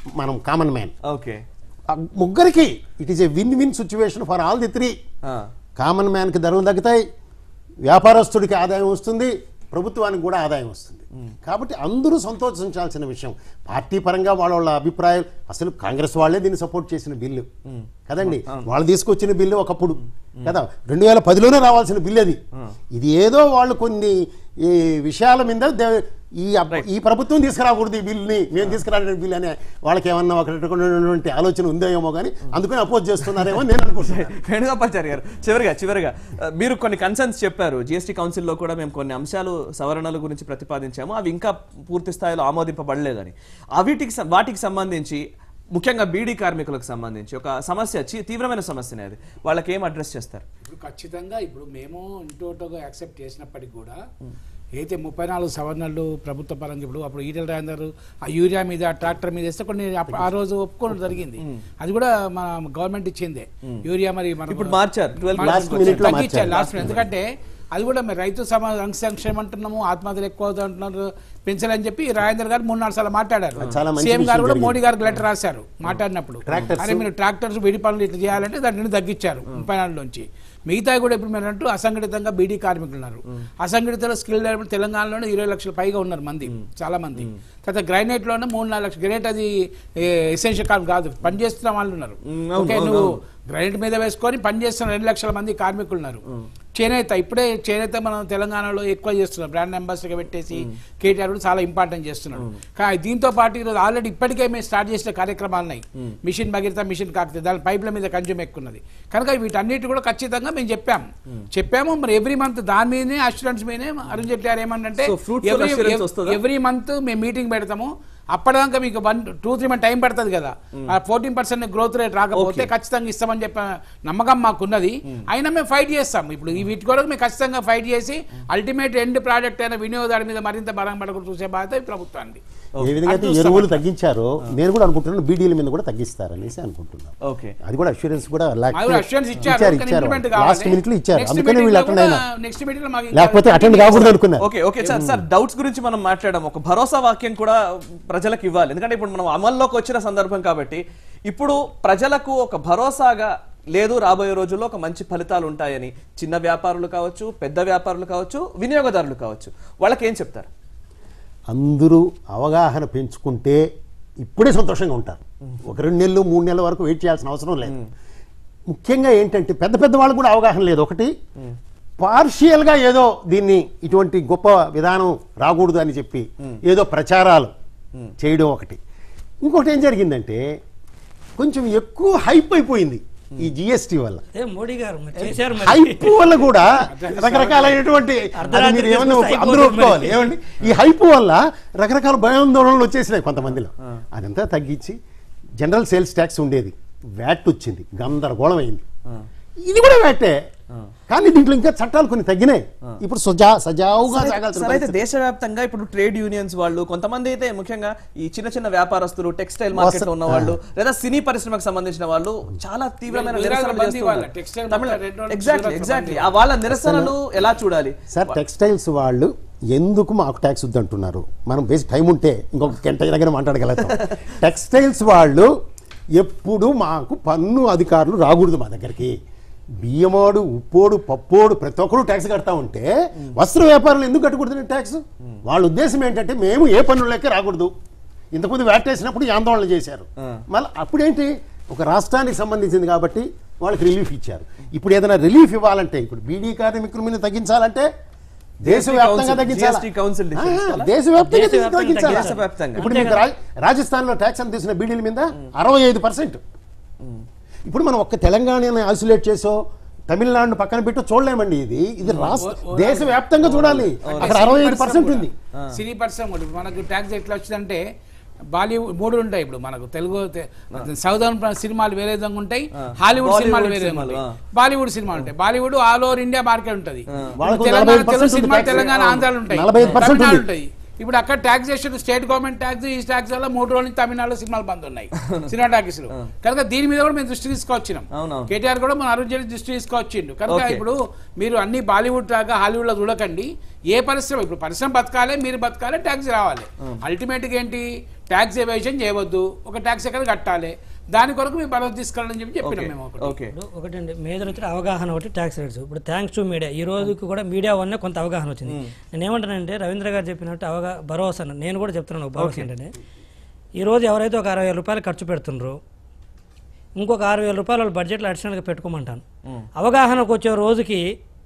మనం కామన్ మ్యాన్ ఓకే ముగ్గురికి it is a win win situation for all the three common మ్యాన్కి ధరలు తగ్గుతాయి వ్యాపారస్తుడికి ఆదాయం వస్తుంది ప్రభుత్వానికి కూడా ఆదాయం వస్తుంది కాబట్టి అందరూ సంతోషించాల్సిన విషయం పార్టీ పరంగా వాళ్ళ వాళ్ళ అభిప్రాయాలు అసలు కాంగ్రెస్ వాళ్ళే దీన్ని సపోర్ట్ చేసిన బిల్లు కదండి వాళ్ళు తీసుకొచ్చిన బిల్లు ఒకప్పుడు కదా రెండు వేల పదిలోనే రావాల్సిన బిల్లు అది ఇది ఏదో వాళ్ళు కొన్ని ఈ విషయాల మీద దే- ఈ అబ్- ఈ ప్రభుత్వం తీసుకురాకూడదు ఈ బిల్లుని మేము తీసుకురాని బిల్లు అనే వాళ్ళకి ఏమన్నా ఒక రకమైనటువంటి ఆలోచన ఉందేమో కానీ అందుకని అపోజ్ చేస్తున్నారేమో నేను అనుకుంటున్నాను వేణుగోపాల్చారి గారు చివరిగా చివరిగా ఆ, మీరు కొన్ని కన్సర్న్స్ చెప్పారు జిఎస్టీ కౌన్సిల్లో కూడా మేము కొన్ని అంశాలు సవరణల గురించి ప్రతిపాదించాము అవి ఇంకా పూర్తి స్థాయిలో ఆమోదింపబడలేదని అవిటికి సం- వాటికి సంబంధించి ముఖ్యంగా బీడీ కార్మికులకు సంబంధించి ఒక సమస్య చి- తీవ్రమైన సమస్యనే అది వాళ్ళకి ఏం అడ్రస్ చేస్తారు ఇప్పుడు ఖచ్చితంగా ఇప్పుడు మేము ఇంటోటోగా యాక్సెప్ట్ చేసినప్పటికి కూడా అయితే ముప్పై నాలుగు సవరణలు ప్రభుత్వ పరంగా ఇప్పుడు అప్పుడు ఈటెల రాజేందర్ ఆ యూరియా మీద ట్రాక్టర్ మీద వేస్తే కొన్ని అప్ప- ఆ రోజు ఒప్పుకోవడం జరిగింది అది కూడా మన గవర్నమెంట్ ఇచ్చిందే యూరియా మరి మన ఇప్పుడు మార్చారు 12 మన- Last minute లో తగ్గించారు మార్చారు. లాస్ట్ మినిట్ ఎందుకంటే అది కూడా మరి రైతు సమ సంక్షేమం అంటున్నాము ఆత్మహత్యలు ఎక్కువ అవుతాయి అంటున్నారు పెంచాలని చెప్పి రాజేందర్ గారు మూడు నాలుగు సార్లు మాట్లాడారు అది చాలా మంచి సీఎం గారు విషయం కూడా జరిగింది. మోడీ గారికి లెటర్ రాశారు మాట్లాడినప్పుడు Tractors. అరే మీరు ట్రాక్టర్స్ విడి పనులు ఇట్లా చేయాలంటే దాన్ని తగ్గించారు ముప్పై నాలుగులోంచి మిగతా కూడా ఇప్పుడు మీరు అంటూ అసంఘటితంగా బీడీ కార్మికులు ఉన్నారు అసంఘటిత స్కిల్ డెవలప్మెంట్ తెలంగాణలోనే ఇరవై లక్షల పైగా ఉన్నారు మంది చాలా మంది తర్వాత గ్రైనేట్ లోనే మూడు నాలుగు లక్షలు గ్రైనేట్ అది ఎసెన్షియల్ కార్మికులు కాదు పని చేస్తున్న వాళ్ళు ఉన్నారు మ్, అవును, ఓకే అవును, నువ్వు అవును. గ్రైనేట్ మీద వేసుకొని పని చేస్తున్న రెండు లక్షల మంది కార్మికులు ఉన్నారు చేనేత ఇప్పుడే చేనేత మనం తెలంగాణలో ఎక్కువ చేస్తున్నాం బ్రాండ్ అంబాసిడర్గా పెట్టేసి కేటీఆర్ కూడా చాలా ఇంపార్టెంట్ చేస్తున్నాడు కానీ దీంతో పాటు ఈరోజు ఆల్రెడీ ఇప్పటికే మేము స్టార్ట్ చేసిన కార్యక్రమాలు ఉన్నాయి మిషన్ భగీరథ మిషన్ కాకపోతే దాని పైపుల మీద కన్జ్యూమ్ ఎక్కున్నది కనుక వీటన్నిటి కూడా ఖచ్చితంగా మేము చెప్పాం చెప్పాము మరి ఎవ్రీ మంత్ దాని మీదనే అస్యూరెన్స్ మీదనే అరుణ్ జైట్లీ గారు ఏమంటే So, fruitful assurance వస్తుందా? ఎవ్రీ మంత్ మేము మీటింగ్ పెడతాము అప్పటిదాకా మీకు one two three month time పడుతుంది కదా ఆ ఫోర్టీన్ పర్సెంట్ గ్రోత్ రేట్ రాకపోతే ఖచ్చితంగా ఇస్తామని చెప్పిన నమ్మకం మాకున్నది అయినా మేము ఫైట్ చేస్తాం ఇప్పుడు ఈ వీటి కొరకు మేము ఖచ్చితంగా ఫైట్ చేసి అల్టిమేట్ ఎండ్ ప్రాడక్ట్ అయిన వినియోగదారు మీద మరింత బలం పడకుండా చూసే బాధ్యత ఈ ప్రభుత్వానికి ఏ విధంగా అయితే ఎరువులు తగ్గించారో నేను కూడా అనుకుంటున్నాను బీడీల మీద కూడా తగ్గిస్తారనేసి అనుకుంటున్నాను ఓకే అది కూడా అష్యూరెన్స్ కూడా lack- మాకు assurance ఇచ్చారు ఇచ్చారు కానీ ఇచ్చారు implement లాస్ట్ కావాలి. మినిట్ లో ఇచ్చారు Next అందుకనే meeting వీళ్ళు లో అటెండ్ కూడా- అయినా next meeting లో మాకు ఇంకా లేకపోతే అటెండ్ కాకూడదు అనుకున్నారు okay okay sir sir doubts గురించి మనం మాట్లాడడం ఒక భరోసా వాక్యం కూడా ప్రజలకు ఇవ్వాలి ఎందుకంటే ఇప్పుడు మనం అమల్లోకి వచ్చిన సందర్భం కాబట్టి ఇప్పుడు ప్రజలకు ఒక భరోసాగా లేదు రాబోయే రోజుల్లో ఒక మంచి ఫలితాలు ఉంటాయని చిన్న వ్యాపారులు కావచ్చు పెద్ద వ్యాపారులు కావచ్చు వినియోగదారులు కావచ్చు వాళ్ళకి ఏం చెప్తారు అందరూ అవగాహన పెంచుకుంటే ఇప్పుడే సంతోషంగా ఉంటారు ఒక రెండు నెలలు మూడు నెలల వరకు వెయిట్ చేయాల్సిన అవసరం లేదు ముఖ్యంగా ఏంటంటే పెద్ద పెద్ద వాళ్ళకు కూడా అవగాహన లేదు ఒకటి పార్షియల్గా ఏదో దీన్ని ఇటువంటి గొప్ప విధానం రాకూడదు అని చెప్పి ఏదో ప్రచారాలు చేయడం ఒకటి ఇంకొకటి ఏం జరిగిందంటే కొంచెం ఎక్కువ హైప్ అయిపోయింది ఈ జిఎస్టీ వల్ల అదే మోడీ గారు మరి చేశారు మరి హైప్ వల్ల కూడా రకరకాలైనటువంటి అది అర్ధరాత్రి మీరు ఏమన్నా తీసుకొస్తే అందరూ అయిపోతుంది ఒప్పుకోవాలి మరి. ఏమండి ఈ హైప్ వల్ల రకరకాల భయాందోళనలు వచ్చేసినాయి కొంతమందిలో అదంతా తగ్గించి జనరల్ సేల్స్ ట్యాక్స్ ఉండేది వ్యాట్ వచ్చింది గందరగోళం అయింది ఇది కూడా వ్యాటే కానీ దీంట్లో ఇంకా చట్టాలు కొన్ని తగ్గినాయి ఇప్పుడు సజా సజావుగా సాగాల్సిన సరే అయితే పరిస్థితి. దేశవ్యాప్తంగా ఇప్పుడు ట్రేడ్ యూనియన్స్ వాళ్ళు కొంతమంది అయితే ముఖ్యంగా ఈ చిన్న చిన్న వ్యాపారస్తులు టెక్స్టైల్ మార్కెట్ లో ఉన్న వాళ్ళు లేదా సినీ పరిశ్రమకు సంబంధించిన వాళ్ళు చాలా తీవ్రమైన గుజరాత్ నిరసనలు బందీ వాళ్ళ, చేస్తున్నారు textile తమిళ మొత్తం రెండు రోజులు ఎగ్జాక్ట్లీ గుజరాత్ ఎగ్జాక్ట్లీ బందీ. ఆ వాళ్ళ నిరసనలు ఎలా చూడాలి సార్ టెక్స్టైల్స్ వాళ్ళు ఎందుకు మాకు ట్యాక్స్ వద్దంటున్నారు మనం బేసి టైం ఉంటే ఇంకొక గంట దగ్గర మాట్లాడగలుగుతాం టెక్స్టైల్స్ వాళ్ళు ఎప్పుడు మాకు పన్ను అధికారులు రాకూడదు మా దగ్గరికి బియ్యమోడు ఉప్పోడు పప్పోడు ప్రతి ఒక్కరు ట్యాక్స్ కడతా ఉంటే వస్త్ర వ్యాపారులు ఎందుకు కట్టకూడదు ట్యాక్స్ వాళ్ళ ఉద్దేశం ఏంటంటే మేము ఏ పన్ను లెక్క రాకూడదు ఇంతకుముందు వ్యాట్ వేసినప్పుడు ఈ ఆందోళన చేశారు మళ్ళీ అప్పుడేంటి ఒక రాష్ట్రానికి సంబంధించింది కాబట్టి వాళ్ళకి రిలీఫ్ ఇచ్చారు ఇప్పుడు ఏదైనా రిలీఫ్ ఇవ్వాలంటే ఇప్పుడు బీడీ కార్మికుల మీద తగ్గించాలంటే దేశవ్యాప్తంగా కౌన్సిల్, తగ్గించాలా? GST కౌన్సిల్ డిఫరెన్స్ ఆ, వల్ల? దేశవ్యాప్తంగా దేశవ్యాప్తంగా తగ్గించాలా? దేశవ్యాప్తంగా. ఇప్పుడు మీకు రా- రాజస్థాన్లో ట్యాక్స్ అని తీసిన బీడీల మీద అరవై ఐదు పర్సెంట్ ఇప్పుడు మనం ఒక్క తెలంగాణని ఐసోలేట్ చేసో తమిళనాడును పక్కన పెట్టో చూడలేమండి ఇది ఇది రాష్ట్ర దేశవ్యాప్తంగా చూడాలి అక్కడ అరవై ఐదు పర్సెంట్ ఉంది సినీ పరిశ్రమ కూడా ఇప్పుడు మనకు ట్యాక్స్ ఎట్లా వచ్చిందంటే బాలీవుడ్ మూడు ఉంటాయి ఇప్పుడు మనకు తెలుగు సౌదర్న్ సినిమాలు వేరే విధంగా ఉంటాయి హాలీవుడ్ బాలీవుడ్ సినిమాలు వేరే విధంగా సినిమాలు, ఉంటాయి బాలీవుడ్ సినిమాలు ఉంటాయి Bollywood all over India market ఉంటుంది వాళ్ళకు తెలంగాణ 45% తెలుగు సినిమా tax. తెలంగాణ ఆంధ్రాలు ఉంటాయి 45% తమిళనాడు ఉంది. ఉంటాయి ఇప్పుడు అక్కడ టాక్సేషన్ స్టేట్ గవర్నమెంట్ ట్యాక్స్ ఈ ట్యాక్స్ వల్ల మూడు రోజుల నుంచి తమిళనాడులో సినిమాలు బంద్ ఉన్నాయి సినిమా టాకీస్లు కనుక దీని మీద కూడా మేము దృష్టి తీసుకొచ్చినాం అవునవును. కేటీఆర్ కూడా మన అరుణ్ జైట్లీ దృష్టి తీసుకొచ్చిండు కనుక Okay. ఇప్పుడు మీరు అన్ని బాలీవుడ్ లాగా హాలీవుడ్ లో చూడకండి ఏ పరిశ్రమ ఇప్పుడు పరిశ్రమ బతకాలి మీరు బతకాలి ట్యాక్స్ రావాలి అల్టిమేట్ గా ఏంటి ట్యాక్స్ ఎవేషన్ చేయవద్దు ఒక ట్యాక్స్ ఎక్కడ కట్టాలి దాని కొరకు మేము బలం తీసుకెళ్ళని చెప్పి చెప్పినాం మేము ఒకటి ఓకే ఇప్పుడు ఒకటండి మేజర్ వచ్చి అవగాహన ఒకటి ట్యాక్స్ రేట్స్ ఇప్పుడు థ్యాంక్స్ టు మీడియా ఈ రోజుకి కూడా మీడియా వల్లనే కొంత అవగాహన వచ్చింది నేను ఏమంటానంటే రవీంద్ర గారు చెప్పినట్టు అవగా భరోసా అన్న. నేను కూడా చెప్తున్నాను ఒక భరోసా ఏంటంటే ఈ రోజు ఎవరైతే ఒక అరవై వేల రూపాయలు ఖర్చు పెడుతున్నారో ఇంకొక ఆరు వేల రూపాయలు వాళ్ళు బడ్జెట్లో అడిషనల్గా పెట్టుకోమంటాను అవగాహనకు వచ్చే రోజుకి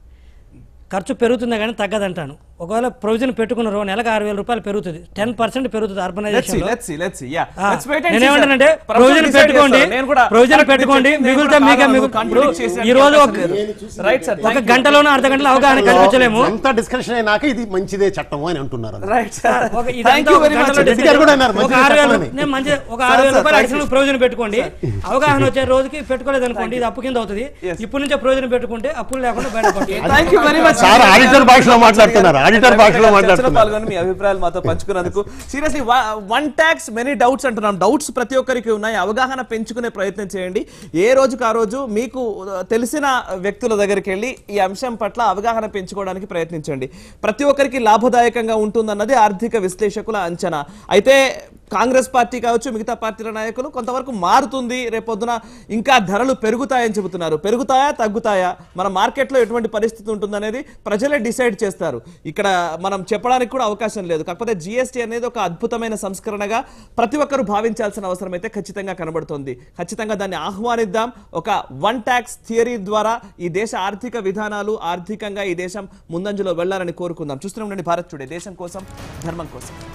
ఖర్చు పెరుగుతుందా కానీ తగ్గదంటాను ఒకవేళ ప్రొవిజన్ పెట్టుకున్నారు నెలకు ఆరు వేల రూపాయలు పెరుగుతుంది టెన్ పర్సెంట్ పెరుగుతుంది let's urbanization let's let's yeah ఆ, లెట్స్ వెయిట్ అండ్ నేనేమంటానంటే ప్రొవిజన్ పెట్టుకోండి ప్రొవిజన్ పెట్టుకోండి మిగులుతా మీకే మిగులు ఈ రోజు ఒక రైట్ సార్ ఒక గంటలోనో అర్ధ గంటలో అవగాహన కల్పించలేము ఎంత డిస్కషన్ అయినాక ఇది మంచిదే చట్టం అని అంటున్నారు అందరూ. రైట్ సార్ ఒక ఇదంతా థ్యాంక్ యూ ఒక వెరీ మచ్ గంటలో రెడ్డి గారు కూడా అన్నారు, ఒక మంచిది ఆరు వేలు చెప్పాలని. నేను మంచి ఒక ఆరు వేల సార్, రూపాయలు thank అడిషనల్ ప్రయోజనం పెట్టుకోండి అవగాహన వచ్చే రోజుకి పెట్టుకోలేదు అనుకోండి ఇది అప్పు కింద అవుతుంది ఇప్పటి నుంచే ప్రయోజనం పెట్టుకుంటే అప్పులు లేకుండా బయటపడుతుంది thank you very much sir auditor భాషలో మాట్లాడుతున్నారు ఆడిటర్ భాషలో చర్చలో మాట్లాడుతున్నారు పాల్గొని మీ అభిప్రాయాలు మాతో పంచుకున్నందుకు seriously one tax many doubts అంటున్నాం డౌట్స్ ప్రతి ఒక్కరికి ఉన్నాయి అవగాహన పెంచుకునే ప్రయత్నం చేయండి ఏ రోజుకు ఆ రోజు మీకు ఆ, తెలిసిన వ్యక్తుల దగ్గరికి వెళ్ళి ఈ అంశం పట్ల అవగాహన పెంచుకోవడానికి ప్రయత్నించండి ప్రతి ఒక్కరికి లాభదాయకంగా ఉంటుందన్నది ఆర్థిక విశ్లేషకుల అంచనా అయితే కాంగ్రెస్ పార్టీ కావచ్చు మిగతా పార్టీల నాయకులు కొంతవరకు మారుతుంది రేపొద్దున ఇంకా ధరలు పెరుగుతాయని చెబుతున్నారు పెరుగుతాయా తగ్గుతాయా మన మార్కెట్లో ఎటువంటి పరిస్థితి ఉంటుందనేది ప్రజలే డిసైడ్ చేస్తారు ఇక్కడ మనం చెప్పడానికి కూడా అవకాశం లేదు కాకపోతే జిఎస్టీ అనేది ఒక అద్భుతమైన సంస్కరణగా ప్రతి ఒక్కరూ భావించాల్సిన అవసరం అయితే ఖచ్చితంగా కనబడుతోంది ఖచ్చితంగా దాన్ని ఆహ్వానిద్దాం ఒక వన్ ట్యాక్స్ థియరీ ద్వారా ఈ దేశ ఆర్థిక విధానాలు ఆర్థికంగా ఈ దేశం ముందంజలో వెళ్ళాలని కోరుకుందాం చూస్తూనే ఉండండి భారత్ టుడే దేశం కోసం ధర్మం కోసం